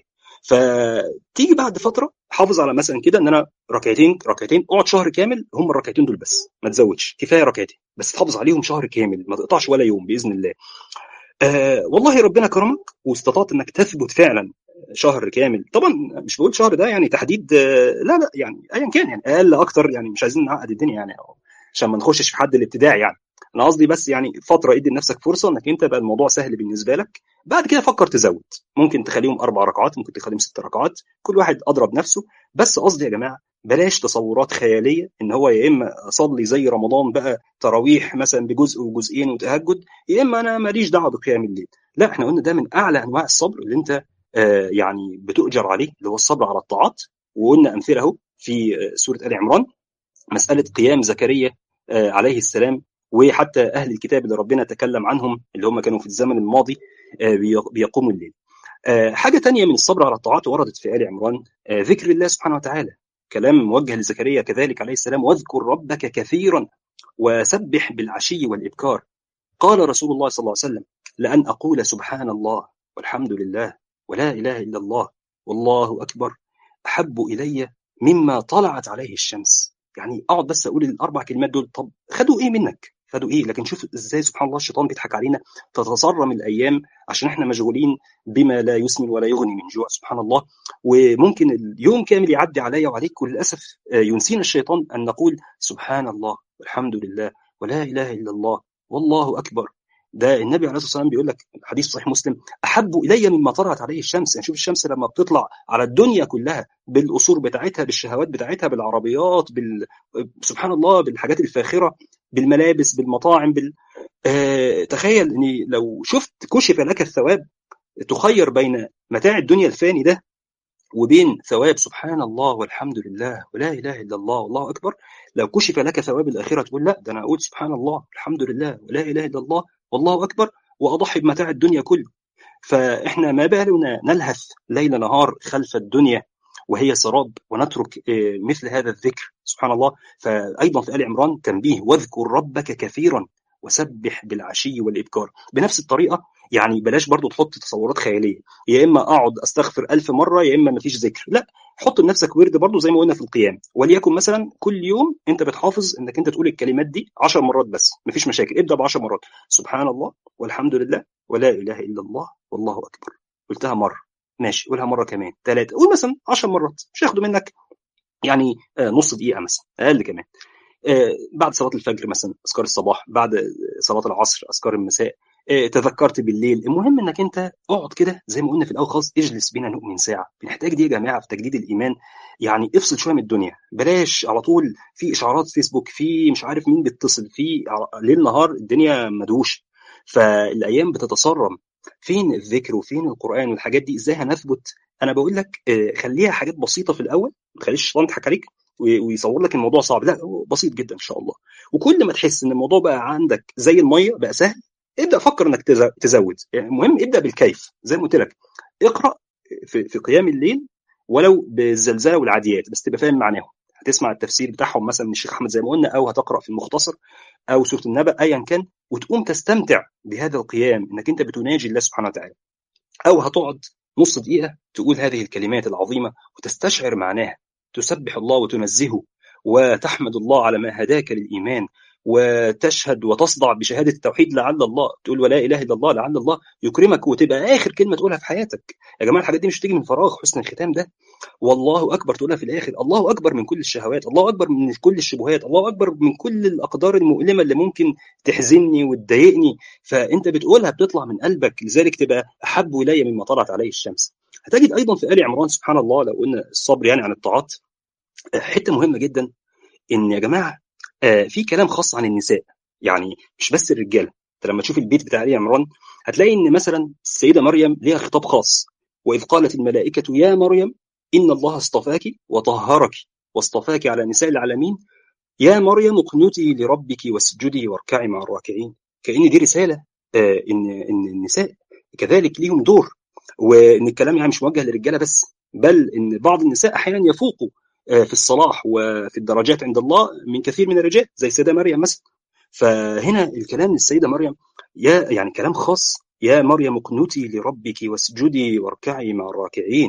S1: فتيجي بعد فتره حافظ على مثلا كده ان انا ركعتين ركعتين اقعد شهر كامل هم الركعتين دول بس ما تزودش كفايه ركعتين بس تحافظ عليهم شهر كامل ما تقطعش ولا يوم باذن الله آه والله ربنا كرمك واستطعت انك تثبت فعلا شهر كامل طبعا مش بقول شهر ده يعني تحديد آه لا لا يعني ايا كان يعني اقل اكتر يعني مش عايزين نعقد الدنيا يعني عشان ما نخشش في حد الابتداع يعني انا قصدي بس يعني فتره ادي لنفسك فرصه انك انت بقى الموضوع سهل بالنسبه لك بعد كده فكر تزود ممكن تخليهم اربع ركعات ممكن تخليهم ست ركعات كل واحد اضرب نفسه بس قصدي يا جماعه بلاش تصورات خياليه ان هو يا اما اصلي زي رمضان بقى تراويح مثلا بجزء وجزئين وتهجد يا اما انا ماليش دعوه بقيام الليل لا احنا قلنا ده من اعلى انواع الصبر اللي انت آه يعني بتؤجر عليه اللي هو الصبر على الطاعات وقلنا امثله اهو في سوره ال عمران مساله قيام زكريا آه عليه السلام وحتى اهل الكتاب اللي ربنا تكلم عنهم اللي هم كانوا في الزمن الماضي آه بيقوموا الليل حاجه تانية من الصبر على الطاعات وردت في ال عمران ذكر الله سبحانه وتعالى كلام موجه لزكريا كذلك عليه السلام واذكر ربك كثيرا وسبح بالعشي والإبكار قال رسول الله صلى الله عليه وسلم لأن أقول سبحان الله والحمد لله ولا إله إلا الله والله أكبر أحب إلي مما طلعت عليه الشمس يعني أقعد بس أقول الأربع كلمات دول طب خدوا إيه منك خدوا ايه لكن شوف ازاي سبحان الله الشيطان بيضحك علينا تتصرم الايام عشان احنا مشغولين بما لا يسمن ولا يغني من جوع سبحان الله وممكن اليوم كامل يعدي عليا وعليك وللاسف ينسينا الشيطان ان نقول سبحان الله والحمد لله ولا اله الا الله والله اكبر ده النبي عليه الصلاه والسلام بيقول لك حديث صحيح مسلم احب الي مما طلعت عليه الشمس يعني شوف الشمس لما بتطلع على الدنيا كلها بالقصور بتاعتها بالشهوات بتاعتها بالعربيات بال... سبحان الله بالحاجات الفاخره بالملابس بالمطاعم بال... آه... تخيل ان لو شفت كشف لك الثواب تخير بين متاع الدنيا الفاني ده وبين ثواب سبحان الله والحمد لله ولا اله الا الله والله اكبر لو كشف لك ثواب الاخره تقول لا ده انا اقول سبحان الله الحمد لله ولا اله الا الله والله اكبر واضحي بمتاع الدنيا كله فاحنا ما بالنا نلهث ليل نهار خلف الدنيا وهي سراب ونترك مثل هذا الذكر سبحان الله فايضا في ال عمران تنبيه واذكر ربك كثيرا وسبح بالعشي والابكار بنفس الطريقه يعني بلاش برضو تحط تصورات خياليه يا اما اقعد استغفر ألف مره يا اما مفيش ذكر لا حط لنفسك ورد برضو زي ما قلنا في القيام وليكن مثلا كل يوم انت بتحافظ انك انت تقول الكلمات دي 10 مرات بس مفيش مشاكل ابدا ب 10 مرات سبحان الله والحمد لله ولا اله الا الله والله اكبر قلتها مره ماشي قولها مره كمان ثلاثه قول مثلا 10 مرات مش هياخدوا منك يعني نص دقيقه مثلا اقل كمان بعد صلاه الفجر مثلا اذكار الصباح بعد صلاه العصر اذكار المساء تذكرت بالليل المهم انك انت اقعد كده زي ما قلنا في الاول خالص اجلس بينا نؤمن ساعه بنحتاج دي يا جماعه في تجديد الايمان يعني افصل شويه من الدنيا بلاش على طول في اشعارات فيسبوك في مش عارف مين بيتصل في ليل نهار الدنيا مدوش فالايام بتتسرم فين الذكر وفين القران والحاجات دي ازاي هنثبت انا بقول لك خليها حاجات بسيطه في الاول ما تخليش الشيطان يضحك عليك ويصور لك الموضوع صعب لا بسيط جدا ان شاء الله وكل ما تحس ان الموضوع بقى عندك زي الميه بقى سهل ابدا فكر انك تزود يعني المهم ابدا بالكيف زي ما قلت لك اقرا في, في قيام الليل ولو بالزلزله والعاديات بس تبقى فاهم معناهم هتسمع التفسير بتاعهم مثلا من الشيخ احمد زي ما قلنا او هتقرا في المختصر او سوره النبأ ايا كان وتقوم تستمتع بهذا القيام انك انت بتناجي الله سبحانه وتعالى او هتقعد نص دقيقه تقول هذه الكلمات العظيمه وتستشعر معناها تسبح الله وتنزهه وتحمد الله على ما هداك للايمان وتشهد وتصدع بشهاده التوحيد لعل الله تقول ولا اله الا الله لعل الله يكرمك وتبقى اخر كلمه تقولها في حياتك يا جماعه الحاجات دي مش تيجي من فراغ حسن الختام ده والله اكبر تقولها في الاخر الله اكبر من كل الشهوات الله اكبر من كل الشبهات الله اكبر من كل الاقدار المؤلمه اللي ممكن تحزنني وتضايقني فانت بتقولها بتطلع من قلبك لذلك تبقى احب الي مما طلعت عليه الشمس هتجد ايضا في ال عمران سبحان الله لو قلنا الصبر يعني عن الطاعات حته مهمه جدا ان يا جماعه في كلام خاص عن النساء يعني مش بس الرجاله انت لما تشوف البيت بتاع ال عمران هتلاقي ان مثلا السيده مريم ليها خطاب خاص واذ قالت الملائكه يا مريم ان الله اصطفاك وطهرك واصطفاك على نساء العالمين يا مريم اقنتي لربك واسجدي واركعي مع الراكعين كأن دي رسالة آه إن إن النساء كذلك ليهم دور وإن الكلام يعني مش موجه للرجالة بس بل إن بعض النساء أحيانا يفوقوا آه في الصلاح وفي الدرجات عند الله من كثير من الرجال زي السيدة مريم مثلا فهنا الكلام للسيدة مريم يا يعني كلام خاص يا مريم اقنتي لربك واسجدي واركعي مع الراكعين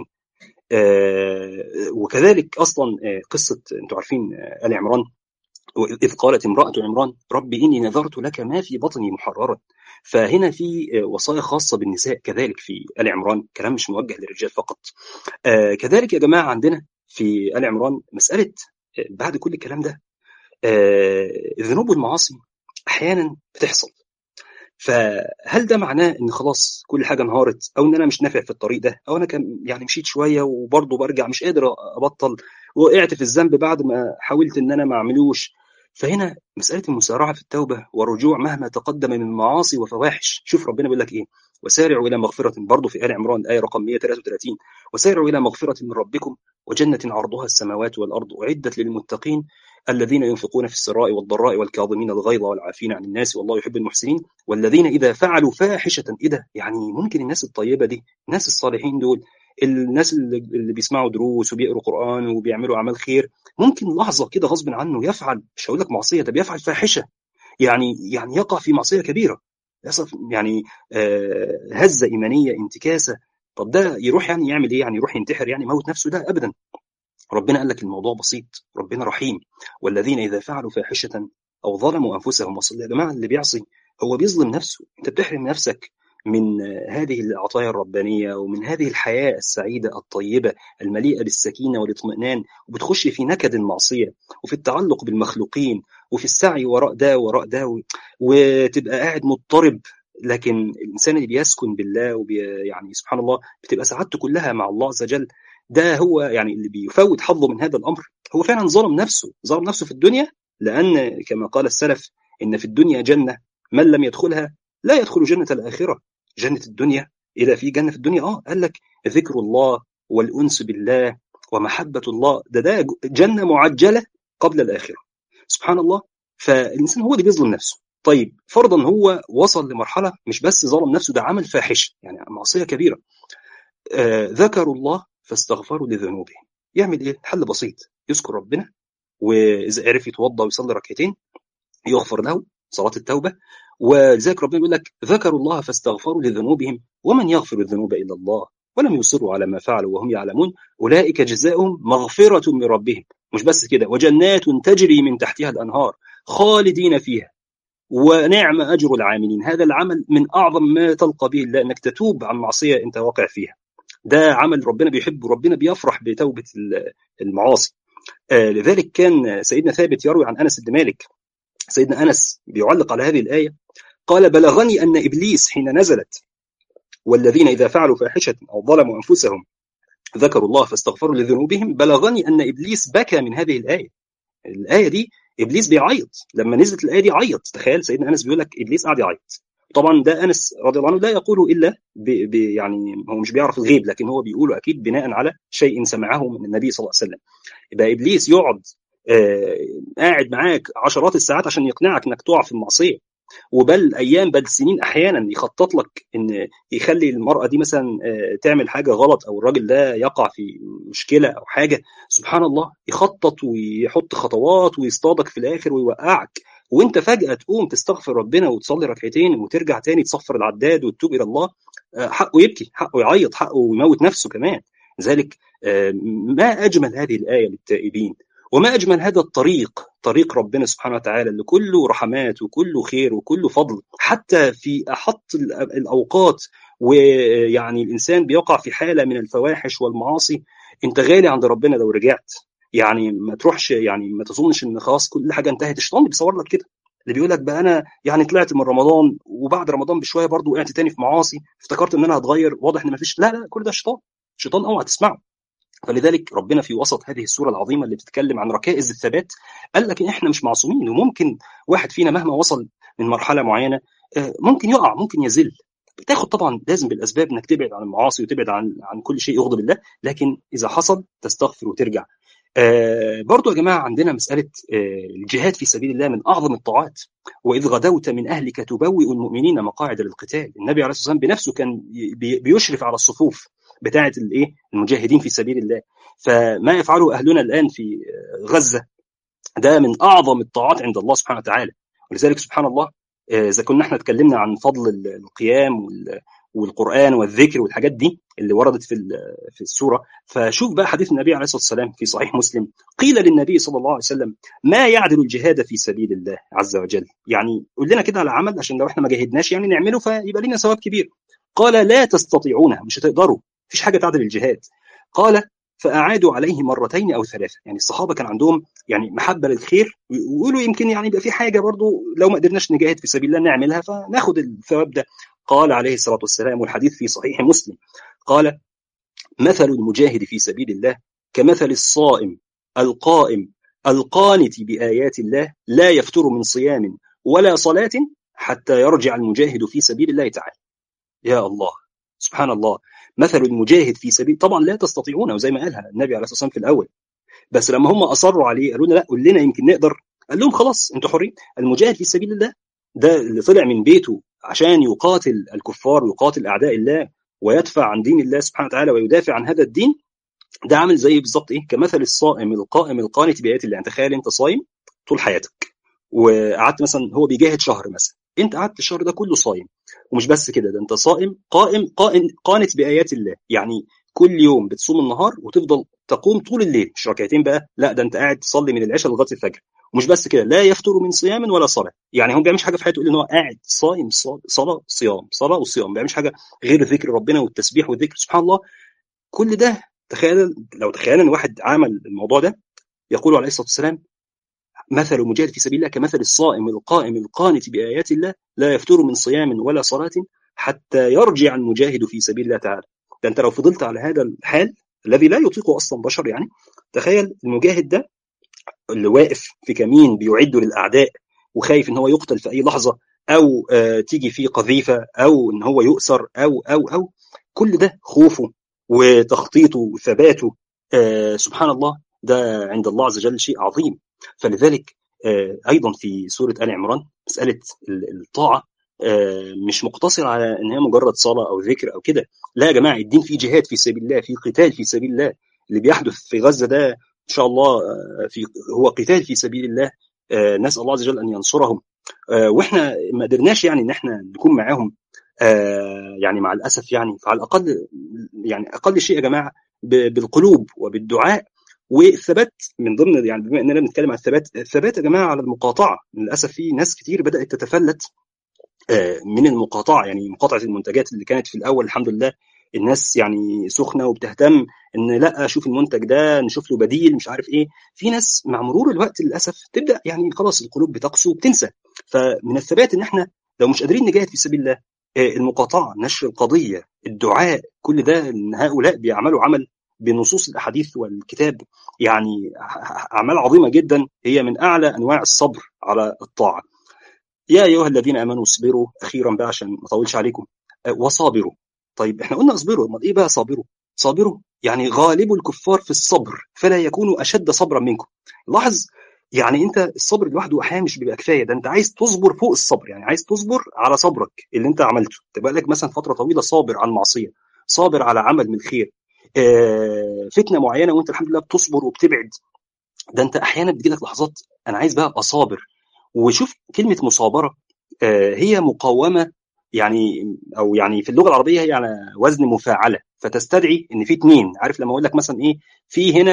S1: آه وكذلك اصلا آه قصه انتم عارفين آه ال عمران إذ قالت امرأة عمران رب إني نذرت لك ما في بطني محررا فهنا في وصايا خاصة بالنساء كذلك في آل عمران كلام مش موجه للرجال فقط آه كذلك يا جماعة عندنا في آل عمران مسألة بعد كل الكلام ده آه الذنوب والمعاصي أحيانا بتحصل فهل ده معناه ان خلاص كل حاجه انهارت او ان انا مش نافع في الطريق ده او انا كان يعني مشيت شويه وبرضه برجع مش قادر ابطل وقعت في الذنب بعد ما حاولت ان انا ما اعملوش فهنا مساله المسارعه في التوبه والرجوع مهما تقدم من معاصي وفواحش شوف ربنا بيقول لك ايه وسارعوا الى مغفره برضه في ال عمران الايه رقم 133 وسارعوا الى مغفره من ربكم وجنه عرضها السماوات والارض اعدت للمتقين الذين ينفقون في السراء والضراء والكاظمين الغيظ والعافين عن الناس والله يحب المحسنين والذين اذا فعلوا فاحشه ايه ده يعني ممكن الناس الطيبه دي الناس الصالحين دول الناس اللي بيسمعوا دروس وبيقروا قران وبيعملوا اعمال خير ممكن لحظه كده غصب عنه يفعل مش هقول لك معصيه ده بيفعل فاحشه يعني يعني يقع في معصيه كبيره للاسف يعني آه هزه ايمانيه انتكاسه طب ده يروح يعني يعمل ايه يعني يروح ينتحر يعني يموت نفسه ده ابدا ربنا قال لك الموضوع بسيط ربنا رحيم والذين اذا فعلوا فاحشه او ظلموا انفسهم وصل يا جماعه اللي بيعصي هو بيظلم نفسه انت بتحرم نفسك من هذه العطايا الربانيه ومن هذه الحياه السعيده الطيبه المليئه بالسكينه والاطمئنان وبتخش في نكد المعصيه وفي التعلق بالمخلوقين وفي السعي وراء ده وراء ده وتبقى قاعد مضطرب لكن الانسان اللي بيسكن بالله وبي يعني سبحان الله بتبقى سعادته كلها مع الله عز وجل ده هو يعني اللي بيفوت حظه من هذا الامر هو فعلا ظلم نفسه ظلم نفسه في الدنيا لان كما قال السلف ان في الدنيا جنه من لم يدخلها لا يدخل جنه الاخره جنه الدنيا اذا في جنه في الدنيا اه قال لك ذكر الله والانس بالله ومحبه الله ده ده جنه معجله قبل الاخره سبحان الله فالانسان هو اللي بيظلم نفسه طيب فرضا هو وصل لمرحله مش بس ظلم نفسه ده عمل فاحشه يعني معصيه كبيره آه ذكروا الله فاستغفروا لذنوبهم يعمل ايه حل بسيط يذكر ربنا واذا عرف يتوضا ويصلي ركعتين يغفر له صلاه التوبه ولذلك ربنا يقول لك ذكروا الله فاستغفروا لذنوبهم ومن يغفر الذنوب الا الله ولم يصروا على ما فعلوا وهم يعلمون اولئك جزاؤهم مغفره من ربهم مش بس كده وجنات تجري من تحتها الانهار خالدين فيها ونعم اجر العاملين هذا العمل من اعظم ما تلقى به الله انك تتوب عن معصيه انت واقع فيها ده عمل ربنا بيحبه ربنا بيفرح بتوبه المعاصي آه لذلك كان سيدنا ثابت يروي عن انس بن مالك سيدنا انس بيعلق على هذه الايه قال بلغني ان ابليس حين نزلت والذين اذا فعلوا فاحشه او ظلموا انفسهم ذكروا الله فاستغفروا لذنوبهم بلغني ان ابليس بكى من هذه الايه الايه دي ابليس بيعيط لما نزلت الايه دي عيط تخيل سيدنا انس بيقول لك ابليس قاعد يعيط طبعا ده انس رضي الله عنه لا يقوله الا ب ب يعني هو مش بيعرف الغيب لكن هو بيقوله اكيد بناء على شيء سمعه من النبي صلى الله عليه وسلم يبقى ابليس يقعد آه قاعد معاك عشرات الساعات عشان يقنعك انك تقع في المعصيه وبل ايام بل سنين احيانا يخطط لك ان يخلي المراه دي مثلا آه تعمل حاجه غلط او الراجل ده يقع في مشكله او حاجه سبحان الله يخطط ويحط خطوات ويصطادك في الاخر ويوقعك وانت فجاه تقوم تستغفر ربنا وتصلي ركعتين وترجع تاني تصفر العداد وتتوب الى الله حقه يبكي حقه يعيط حقه يموت نفسه كمان لذلك ما اجمل هذه الايه للتائبين وما اجمل هذا الطريق طريق ربنا سبحانه وتعالى اللي كله رحمات وكله خير وكله فضل حتى في احط الاوقات ويعني الانسان بيقع في حاله من الفواحش والمعاصي انت غالي عند ربنا لو رجعت يعني ما تروحش يعني ما تظنش ان خلاص كل حاجه انتهت الشيطان بيصور لك كده اللي بيقول لك بقى انا يعني طلعت من رمضان وبعد رمضان بشويه برضو وقعت تاني في معاصي افتكرت ان انا هتغير واضح ان ما فيش لا لا كل ده شيطان شيطان اوعى تسمعه فلذلك ربنا في وسط هذه السوره العظيمه اللي بتتكلم عن ركائز الثبات قال لك احنا مش معصومين وممكن واحد فينا مهما وصل من مرحله معينه ممكن يقع ممكن يذل بتاخد طبعا لازم بالاسباب انك تبعد عن المعاصي وتبعد عن عن كل شيء يغضب الله لكن اذا حصل تستغفر وترجع آه برضو يا جماعة عندنا مسألة آه الجهاد في سبيل الله من أعظم الطاعات وإذ غدوت من أهلك تبوئ المؤمنين مقاعد للقتال النبي عليه الصلاة والسلام بنفسه كان بيشرف على الصفوف بتاعة الإيه المجاهدين في سبيل الله فما يفعله أهلنا الآن في غزة ده من أعظم الطاعات عند الله سبحانه وتعالى ولذلك سبحان الله إذا كنا احنا اتكلمنا عن فضل القيام والقرآن والذكر والحاجات دي اللي وردت في في السورة فشوف بقى حديث النبي عليه الصلاة والسلام في صحيح مسلم قيل للنبي صلى الله عليه وسلم ما يعدل الجهاد في سبيل الله عز وجل يعني قول لنا كده على عمل عشان لو احنا ما جاهدناش يعني نعمله فيبقى لنا ثواب كبير قال لا تستطيعونه مش هتقدروا مفيش حاجة تعدل الجهاد قال فأعادوا عليه مرتين أو ثلاثة يعني الصحابة كان عندهم يعني محبة للخير ويقولوا يمكن يعني يبقى في حاجة برضو لو ما قدرناش نجاهد في سبيل الله نعملها فناخد الثواب ده قال عليه الصلاة والسلام والحديث في صحيح مسلم قال مثل المجاهد في سبيل الله كمثل الصائم القائم القانت بآيات الله لا يفتر من صيام ولا صلاة حتى يرجع المجاهد في سبيل الله تعالى يا الله سبحان الله مثل المجاهد في سبيل طبعا لا تستطيعونه وزي ما قالها النبي عليه الصلاه والسلام في الاول بس لما هم اصروا عليه قالوا لنا لا قول لنا يمكن نقدر قال لهم خلاص انتوا حرين المجاهد في سبيل الله ده اللي طلع من بيته عشان يقاتل الكفار ويقاتل اعداء الله ويدفع عن دين الله سبحانه وتعالى ويدافع عن هذا الدين ده عامل زي بالظبط ايه كمثل الصائم القائم القانت بايات الله يعني تخيل انت صايم طول حياتك وقعدت مثلا هو بيجاهد شهر مثلا انت قعدت الشهر ده كله صايم ومش بس كده ده انت صائم قائم قائم قانت بايات الله يعني كل يوم بتصوم النهار وتفضل تقوم طول الليل مش ركعتين بقى لا ده انت قاعد تصلي من العشاء لغايه الفجر ومش بس كده لا يفتر من صيام ولا صلاه يعني هو ما بيعملش حاجه في حياته الا ان هو قاعد صايم صلاه صيام صلاه وصيام ما بيعملش حاجه غير ذكر ربنا والتسبيح والذكر سبحان الله كل ده تخيل لو تخيلنا ان واحد عمل الموضوع ده يقول عليه الصلاه والسلام مثل المجاهد في سبيل الله كمثل الصائم القائم القانت بآيات الله لا يفتر من صيام ولا صلاة حتى يرجع المجاهد في سبيل الله تعالى ده انت لو فضلت على هذا الحال الذي لا يطيقه اصلا بشر يعني تخيل المجاهد ده اللي واقف في كمين بيعد للاعداء وخايف ان هو يقتل في اي لحظه او آه تيجي فيه قذيفه او ان هو يؤسر او او او كل ده خوفه وتخطيطه وثباته آه سبحان الله ده عند الله عز وجل شيء عظيم فلذلك آه ايضا في سوره ال عمران مساله الطاعه مش مقتصر على ان هي مجرد صلاه او ذكر او كده لا يا جماعه الدين فيه جهاد في سبيل الله في قتال في سبيل الله اللي بيحدث في غزه ده ان شاء الله في هو قتال في سبيل الله نسال الله عز وجل ان ينصرهم واحنا ما قدرناش يعني ان احنا نكون معاهم يعني مع الاسف يعني فعلى الاقل يعني اقل شيء يا جماعه بالقلوب وبالدعاء والثبات من ضمن يعني بما اننا بنتكلم عن الثبات الثبات يا جماعه على المقاطعه للاسف في ناس كتير بدات تتفلت من المقاطعه يعني مقاطعه المنتجات اللي كانت في الاول الحمد لله الناس يعني سخنه وبتهتم ان لا اشوف المنتج ده نشوف له بديل مش عارف ايه في ناس مع مرور الوقت للاسف تبدا يعني خلاص القلوب بتقسو وبتنسى فمن الثبات ان احنا لو مش قادرين نجاهد في سبيل الله المقاطعه نشر القضيه الدعاء كل ده ان هؤلاء بيعملوا عمل بنصوص الاحاديث والكتاب يعني اعمال عظيمه جدا هي من اعلى انواع الصبر على الطاعه يا ايها الذين امنوا اصبروا اخيرا بقى عشان ما اطولش عليكم وصابروا طيب احنا قلنا اصبروا امال ايه بقى صابروا صابروا يعني غالبوا الكفار في الصبر فلا يكونوا اشد صبرا منكم لاحظ يعني انت الصبر لوحده احيانا مش بيبقى كفايه ده انت عايز تصبر فوق الصبر يعني عايز تصبر على صبرك اللي انت عملته تبقى لك مثلا فتره طويله صابر على المعصيه صابر على عمل من الخير آه فتنه معينه وانت الحمد لله بتصبر وبتبعد ده انت احيانا بتجيلك لحظات انا عايز بقى ابقى صابر وشوف كلمه مصابره آه هي مقاومه يعني او يعني في اللغه العربيه هي على وزن مفاعله فتستدعي ان في اثنين عارف لما اقول لك مثلا ايه في هنا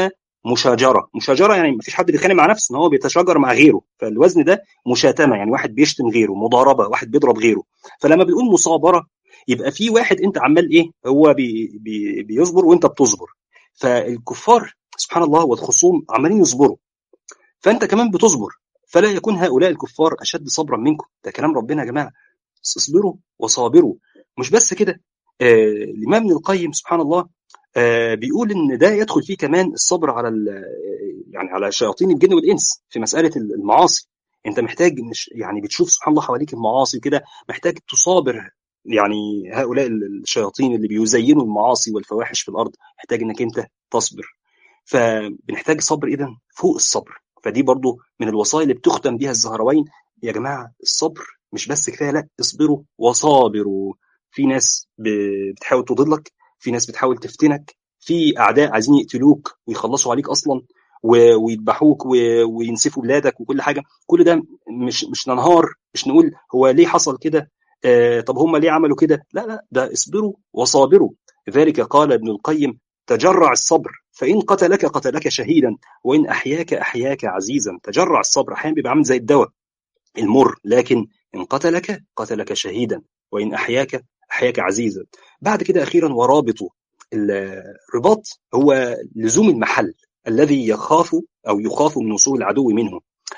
S1: مشاجره مشاجره يعني مفيش حد بيتخانق مع نفسه ان هو بيتشاجر مع غيره فالوزن ده مشاتمه يعني واحد بيشتم غيره مضاربه واحد بيضرب غيره فلما بنقول مصابره يبقى في واحد انت عمال ايه هو بي بي بيصبر وانت بتصبر فالكفار سبحان الله والخصوم عمالين يصبروا فانت كمان بتصبر فلا يكون هؤلاء الكفار اشد صبرا منكم ده كلام ربنا يا جماعه اصبروا وصابروا مش بس كده آه الامام ابن القيم سبحان الله آه بيقول ان ده يدخل فيه كمان الصبر على يعني على شياطين الجن والانس في مساله المعاصي انت محتاج مش يعني بتشوف سبحان الله حواليك المعاصي كده محتاج تصابر يعني هؤلاء الشياطين اللي بيزينوا المعاصي والفواحش في الارض محتاج انك انت تصبر فبنحتاج صبر اذا فوق الصبر فدي برضو من الوصايا اللي بتختم بيها الزهروين يا جماعه الصبر مش بس كفايه لا اصبروا وصابروا في ناس بتحاول تضلك في ناس بتحاول تفتنك في اعداء عايزين يقتلوك ويخلصوا عليك اصلا ويذبحوك وينسفوا بلادك وكل حاجه كل ده مش مش ننهار مش نقول هو ليه حصل كده آه طب هم ليه عملوا كده لا لا ده اصبروا وصابروا لذلك قال ابن القيم تجرع الصبر فإن قتلك قتلك شهيدا وإن أحياك أحياك عزيزا تجرع الصبر أحيانا بيبقى عامل زي الدواء المر لكن إن قتلك قتلك شهيدا وإن أحياك أحياك عزيزا بعد كده أخيرا ورابط الرباط هو لزوم المحل الذي يخاف أو يخاف من وصول العدو منه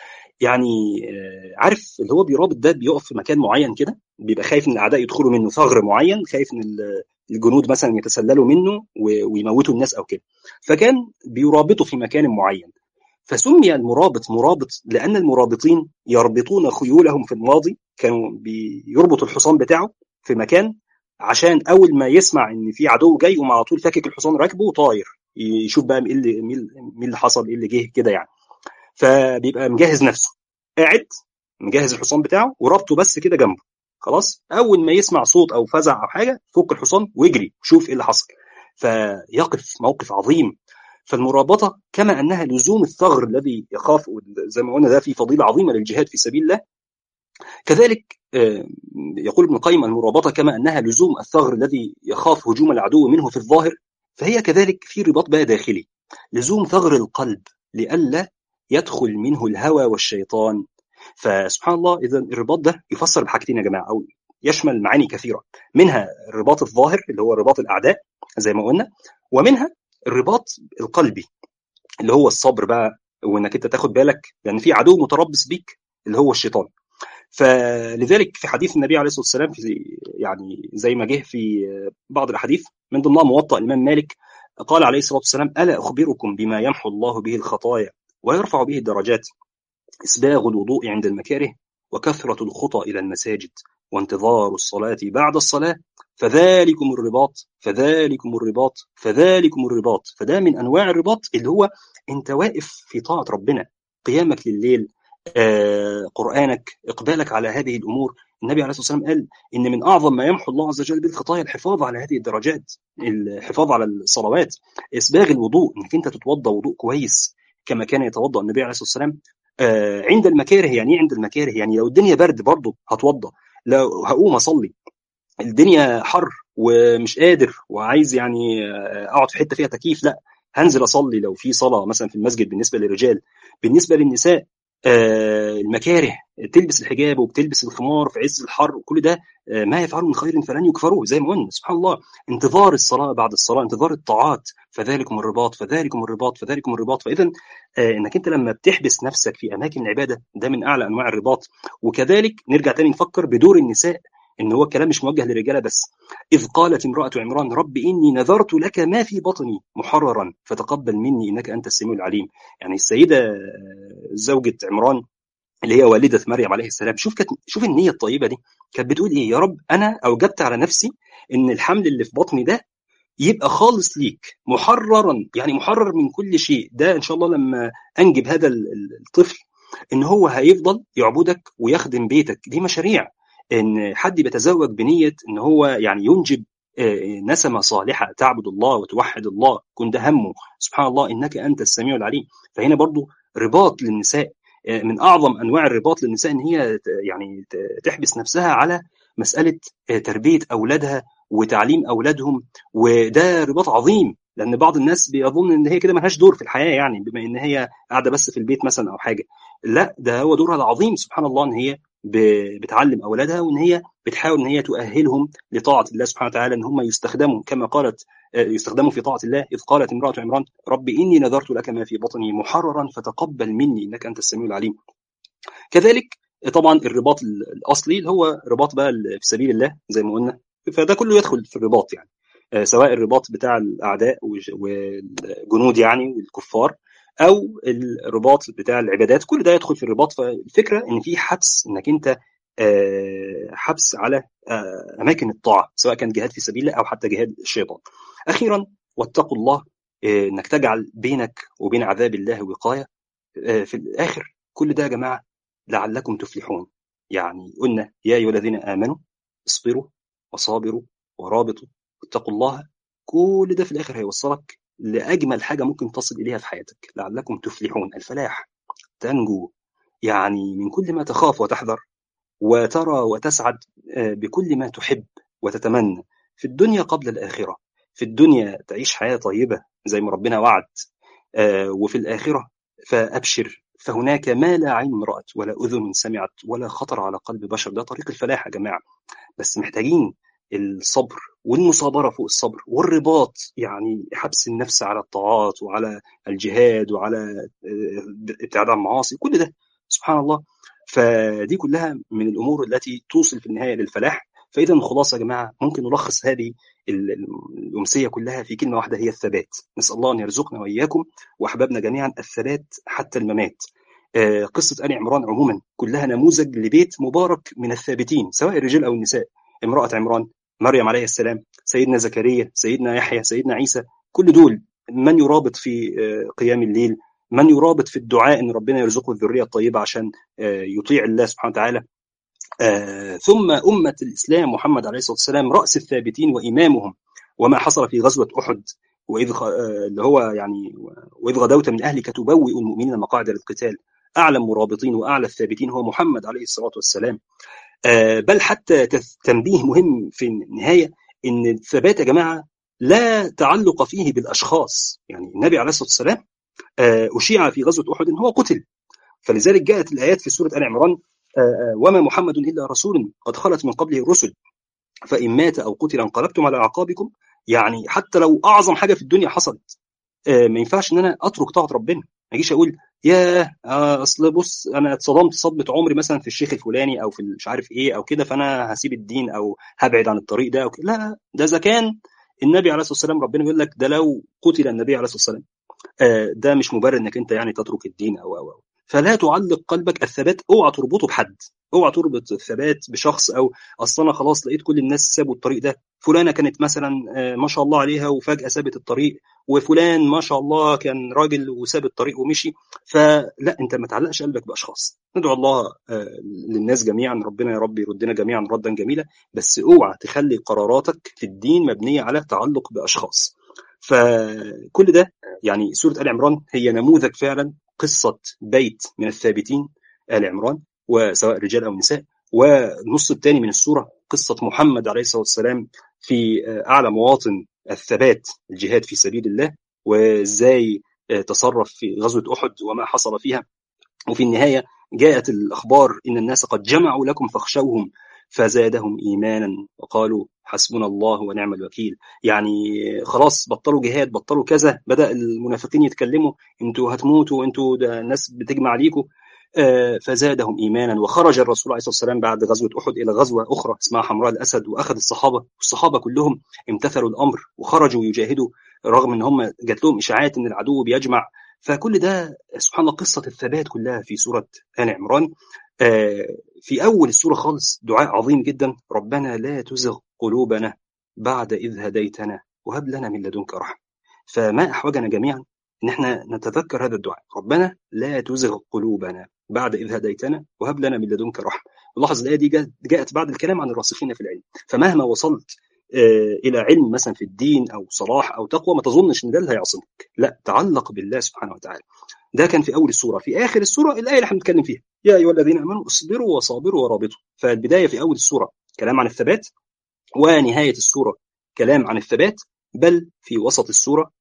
S1: يعني عارف اللي هو بيرابط ده بيقف في مكان معين كده بيبقى خايف ان الاعداء يدخلوا منه ثغر معين خايف ان الجنود مثلا يتسللوا منه ويموتوا الناس او كده فكان بيرابطوا في مكان معين فسمي المرابط مرابط لان المرابطين يربطون خيولهم في الماضي كانوا بيربطوا الحصان بتاعه في مكان عشان اول ما يسمع ان في عدو جاي يقوم على طول فاكك الحصان راكبه وطاير يشوف بقى مين اللي مين اللي حصل ايه اللي جه كده يعني فبيبقى مجهز نفسه قاعد مجهز الحصان بتاعه وربطه بس كده جنبه خلاص اول ما يسمع صوت او فزع او حاجه فك الحصان واجري شوف ايه اللي حصل فيقف موقف عظيم فالمرابطه كما انها لزوم الثغر الذي يخاف زي ما قلنا ده في فضيله عظيمه للجهاد في سبيل الله كذلك يقول ابن القيم المرابطه كما انها لزوم الثغر الذي يخاف هجوم العدو منه في الظاهر فهي كذلك في رباط بقى داخلي لزوم ثغر القلب لئلا يدخل منه الهوى والشيطان فسبحان الله اذا الرباط ده يفسر بحاجتين يا جماعه او يشمل معاني كثيره منها الرباط الظاهر اللي هو رباط الاعداء زي ما قلنا ومنها الرباط القلبي اللي هو الصبر بقى وانك انت تاخد بالك لان في عدو متربص بيك اللي هو الشيطان فلذلك في حديث النبي عليه الصلاه والسلام في يعني زي ما جه في بعض الاحاديث من ضمنها موطأ الامام مالك قال عليه الصلاه والسلام الا اخبركم بما يمحو الله به الخطايا ويرفع به الدرجات إسباغ الوضوء عند المكاره وكثرة الخطى إلى المساجد وانتظار الصلاة بعد الصلاة فذلكم الرباط فذلكم الرباط فذلكم الرباط فده من أنواع الرباط اللي هو أنت واقف في طاعة ربنا قيامك لليل آه، قرآنك إقبالك على هذه الأمور النبي عليه الصلاة والسلام قال إن من أعظم ما يمحو الله عز وجل بالخطايا الحفاظ على هذه الدرجات الحفاظ على الصلوات إسباغ الوضوء إنك أنت تتوضأ وضوء كويس كما كان يتوضأ النبي عليه الصلاة والسلام آه عند المكاره يعني ايه عند المكاره يعني لو الدنيا برد برضه هتوضى لو هقوم اصلي الدنيا حر ومش قادر وعايز يعني اقعد في حته فيها تكييف لا هنزل اصلي لو في صلاه مثلا في المسجد بالنسبه للرجال بالنسبه للنساء آه المكاره تلبس الحجاب وبتلبس الخمار في عز الحر وكل ده آه ما يفعله من خير فلن يكفروه زي ما قلنا سبحان الله انتظار الصلاه بعد الصلاه انتظار الطاعات فذلكم الرباط فذلكم الرباط فذلكم الرباط فاذا آه انك انت لما بتحبس نفسك في اماكن العباده ده من اعلى انواع الرباط وكذلك نرجع تاني نفكر بدور النساء ان هو الكلام مش موجه للرجاله بس اذ قالت امراه عمران رب اني نذرت لك ما في بطني محررا فتقبل مني انك انت السميع العليم يعني السيده زوجة عمران اللي هي والده مريم عليه السلام شوف كانت شوف النيه الطيبه دي كانت بتقول ايه يا رب انا اوجبت على نفسي ان الحمل اللي في بطني ده يبقى خالص ليك محررا يعني محرر من كل شيء ده ان شاء الله لما انجب هذا الطفل ان هو هيفضل يعبدك ويخدم بيتك دي مشاريع ان حد بيتزوج بنيه ان هو يعني ينجب نسمه صالحه تعبد الله وتوحد الله كن ده همه سبحان الله انك انت السميع العليم فهنا برضو رباط للنساء من اعظم انواع الرباط للنساء ان هي يعني تحبس نفسها على مساله تربيه اولادها وتعليم اولادهم وده رباط عظيم لان بعض الناس بيظن ان هي كده ملهاش دور في الحياه يعني بما ان هي قاعده بس في البيت مثلا او حاجه لا ده هو دورها العظيم سبحان الله ان هي بتعلم اولادها وان هي بتحاول ان هي تؤهلهم لطاعه الله سبحانه وتعالى ان هم يستخدموا كما قالت يستخدموا في طاعه الله اذ قالت امراه عمران رب اني نذرت لك ما في بطني محررا فتقبل مني انك انت السميع العليم. كذلك طبعا الرباط الاصلي اللي هو رباط بقى في سبيل الله زي ما قلنا فده كله يدخل في الرباط يعني سواء الرباط بتاع الاعداء والجنود يعني والكفار او الرباط بتاع العبادات كل ده يدخل في الرباط فالفكره ان في حبس انك انت حبس على اماكن الطاعه سواء كان جهاد في سبيل الله او حتى جهاد الشيطان. اخيرا واتقوا الله انك تجعل بينك وبين عذاب الله وقايه في الاخر كل ده يا جماعه لعلكم تفلحون. يعني قلنا يا ايها الذين امنوا اصبروا وصابروا ورابطوا واتقوا الله كل ده في الاخر هيوصلك لاجمل حاجه ممكن تصل اليها في حياتك لعلكم تفلحون الفلاح تنجو يعني من كل ما تخاف وتحذر وترى وتسعد بكل ما تحب وتتمنى في الدنيا قبل الآخرة في الدنيا تعيش حياة طيبة زي ما ربنا وعد وفي الآخرة فأبشر فهناك ما لا عين رأت ولا أذن سمعت ولا خطر على قلب بشر ده طريق الفلاح يا جماعة بس محتاجين الصبر والمصابرة فوق الصبر والرباط يعني حبس النفس على الطاعات وعلى الجهاد وعلى ابتعاد عن المعاصي كل ده سبحان الله فدي كلها من الامور التي توصل في النهايه للفلاح فاذا الخلاصه يا جماعه ممكن نلخص هذه الامسيه كلها في كلمه واحده هي الثبات نسال الله ان يرزقنا واياكم واحبابنا جميعا الثبات حتى الممات قصه ال عمران عموما كلها نموذج لبيت مبارك من الثابتين سواء الرجال او النساء امراه عمران مريم عليه السلام سيدنا زكريا سيدنا يحيى سيدنا عيسى كل دول من يرابط في قيام الليل من يرابط في الدعاء ان ربنا يرزقه الذريه الطيبه عشان يطيع الله سبحانه وتعالى ثم امه الاسلام محمد عليه الصلاه والسلام راس الثابتين وامامهم وما حصل في غزوه احد واذ اللي هو يعني واذ غدوت من اهلك تبوئ المؤمنين مقاعد للقتال اعلى المرابطين واعلى الثابتين هو محمد عليه الصلاه والسلام بل حتى تنبيه مهم في النهايه ان الثبات يا جماعه لا تعلق فيه بالاشخاص يعني النبي عليه الصلاه والسلام أشيع في غزوة أحد هو قتل فلذلك جاءت الآيات في سورة آل عمران وما محمد إلا رسول قد خلت من قبله الرسل فإن مات أو قتل انقلبتم على أعقابكم يعني حتى لو أعظم حاجة في الدنيا حصلت ما ينفعش إن أنا أترك طاعة ربنا ما أجيش أقول يا أصل بص أنا اتصدمت صدمة عمري مثلا في الشيخ الفلاني أو في مش عارف إيه أو كده فأنا هسيب الدين أو هبعد عن الطريق ده أو كده لا ده إذا كان النبي عليه الصلاة والسلام ربنا بيقول لك ده لو قتل النبي عليه الصلاة والسلام ده مش مبرر انك انت يعني تترك الدين او او او فلا تعلق قلبك الثبات اوعى تربطه بحد اوعى تربط الثبات بشخص او اصل انا خلاص لقيت كل الناس سابوا الطريق ده فلانه كانت مثلا ما شاء الله عليها وفجاه سابت الطريق وفلان ما شاء الله كان راجل وساب الطريق ومشي فلا انت ما تعلقش قلبك باشخاص ندعو الله للناس جميعا ربنا يا رب يردنا جميعا ردا جميلا بس اوعى تخلي قراراتك في الدين مبنيه على تعلق باشخاص فكل ده يعني سورة آل عمران هي نموذج فعلا قصة بيت من الثابتين آل عمران وسواء رجال أو نساء والنص الثاني من السورة قصة محمد عليه الصلاة والسلام في أعلى مواطن الثبات الجهاد في سبيل الله وإزاي تصرف في غزوة أحد وما حصل فيها وفي النهاية جاءت الأخبار إن الناس قد جمعوا لكم فاخشوهم فزادهم إيمانا وقالوا حسبنا الله ونعم الوكيل يعني خلاص بطلوا جهاد بطلوا كذا بدأ المنافقين يتكلموا انتوا هتموتوا انتوا ده الناس بتجمع عليكم فزادهم ايمانا وخرج الرسول عليه الصلاه والسلام بعد غزوه احد الى غزوه اخرى اسمها حمراء الاسد واخذ الصحابه والصحابه كلهم امتثلوا الامر وخرجوا يجاهدوا رغم ان هم جات لهم اشاعات ان العدو بيجمع فكل ده سبحان الله قصه الثبات كلها في سوره ال عمران في اول السوره خالص دعاء عظيم جدا ربنا لا تزغ قلوبنا بعد اذ هديتنا وهب لنا من لدنك رحمه فما احوجنا جميعا ان احنا نتذكر هذا الدعاء ربنا لا تزغ قلوبنا بعد اذ هديتنا وهب لنا من لدنك رحمه لاحظ الايه دي جاءت بعد الكلام عن الراسخين في العلم فمهما وصلت الى علم مثلا في الدين او صلاح او تقوى ما تظنش ان ده اللي هيعصمك لا تعلق بالله سبحانه وتعالى ده كان في اول السوره في اخر السوره الايه اللي احنا بنتكلم فيها يا ايها الذين امنوا اصبروا وصابروا ورابطوا فالبدايه في اول السوره كلام عن الثبات ونهايه السوره كلام عن الثبات بل في وسط السوره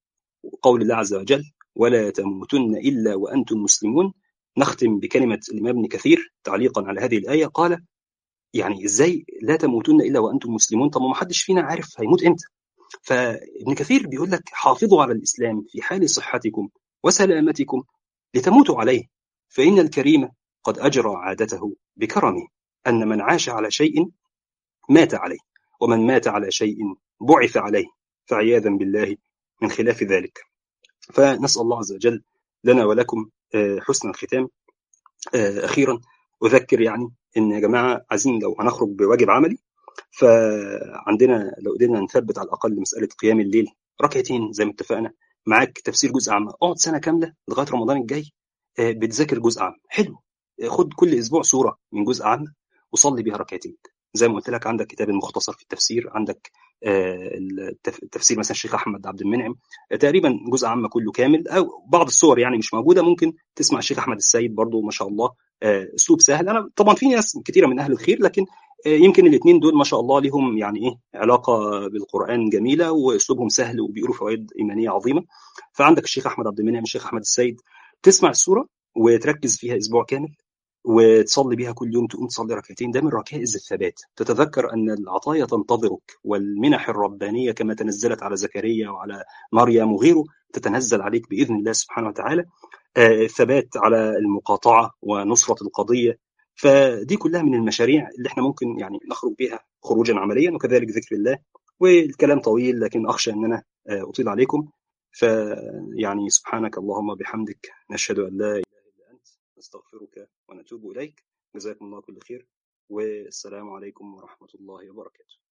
S1: قول الله عز وجل ولا تموتن إلا وأنتم مسلمون نختم بكلمة الإمام ابن كثير تعليقا على هذه الآية قال يعني إزاي لا تموتن إلا وأنتم مسلمون طب ما حدش فينا عارف هيموت إمتى فابن كثير بيقول لك حافظوا على الإسلام في حال صحتكم وسلامتكم لتموتوا عليه فإن الكريم قد أجرى عادته بكرمه أن من عاش على شيء مات عليه ومن مات على شيء بعث عليه فعياذا بالله من خلاف ذلك فنسأل الله عز وجل لنا ولكم حسن الختام أخيرا أذكر يعني إن يا جماعة عايزين لو هنخرج بواجب عملي فعندنا لو قدرنا نثبت على الأقل مسألة قيام الليل ركعتين زي ما اتفقنا معاك تفسير جزء عام اقعد سنة كاملة لغاية رمضان الجاي بتذاكر جزء عام حلو خد كل أسبوع سورة من جزء عام وصلي بيها ركعتين زي ما قلت لك عندك كتاب المختصر في التفسير عندك التفسير مثلا الشيخ احمد عبد المنعم تقريبا جزء عام كله كامل او بعض الصور يعني مش موجوده ممكن تسمع الشيخ احمد السيد برضو ما شاء الله اسلوب سهل انا طبعا في ناس كثيره من اهل الخير لكن يمكن الاثنين دول ما شاء الله لهم يعني ايه علاقه بالقران جميله واسلوبهم سهل وبيقولوا فوائد ايمانيه عظيمه فعندك الشيخ احمد عبد المنعم الشيخ احمد السيد تسمع السوره وتركز فيها اسبوع كامل وتصلي بيها كل يوم تقوم تصلي ركعتين ده من ركائز الثبات تتذكر أن العطايا تنتظرك والمنح الربانية كما تنزلت على زكريا وعلى مريم وغيره تتنزل عليك بإذن الله سبحانه وتعالى الثبات على المقاطعة ونصرة القضية فدي كلها من المشاريع اللي احنا ممكن يعني نخرج بها خروجا عمليا وكذلك ذكر الله والكلام طويل لكن أخشى أن أنا أطيل عليكم فيعني سبحانك اللهم بحمدك نشهد أن لا إله إلا أنت نستغفرك ونتوب إليك جزاكم الله كل خير والسلام عليكم ورحمة الله وبركاته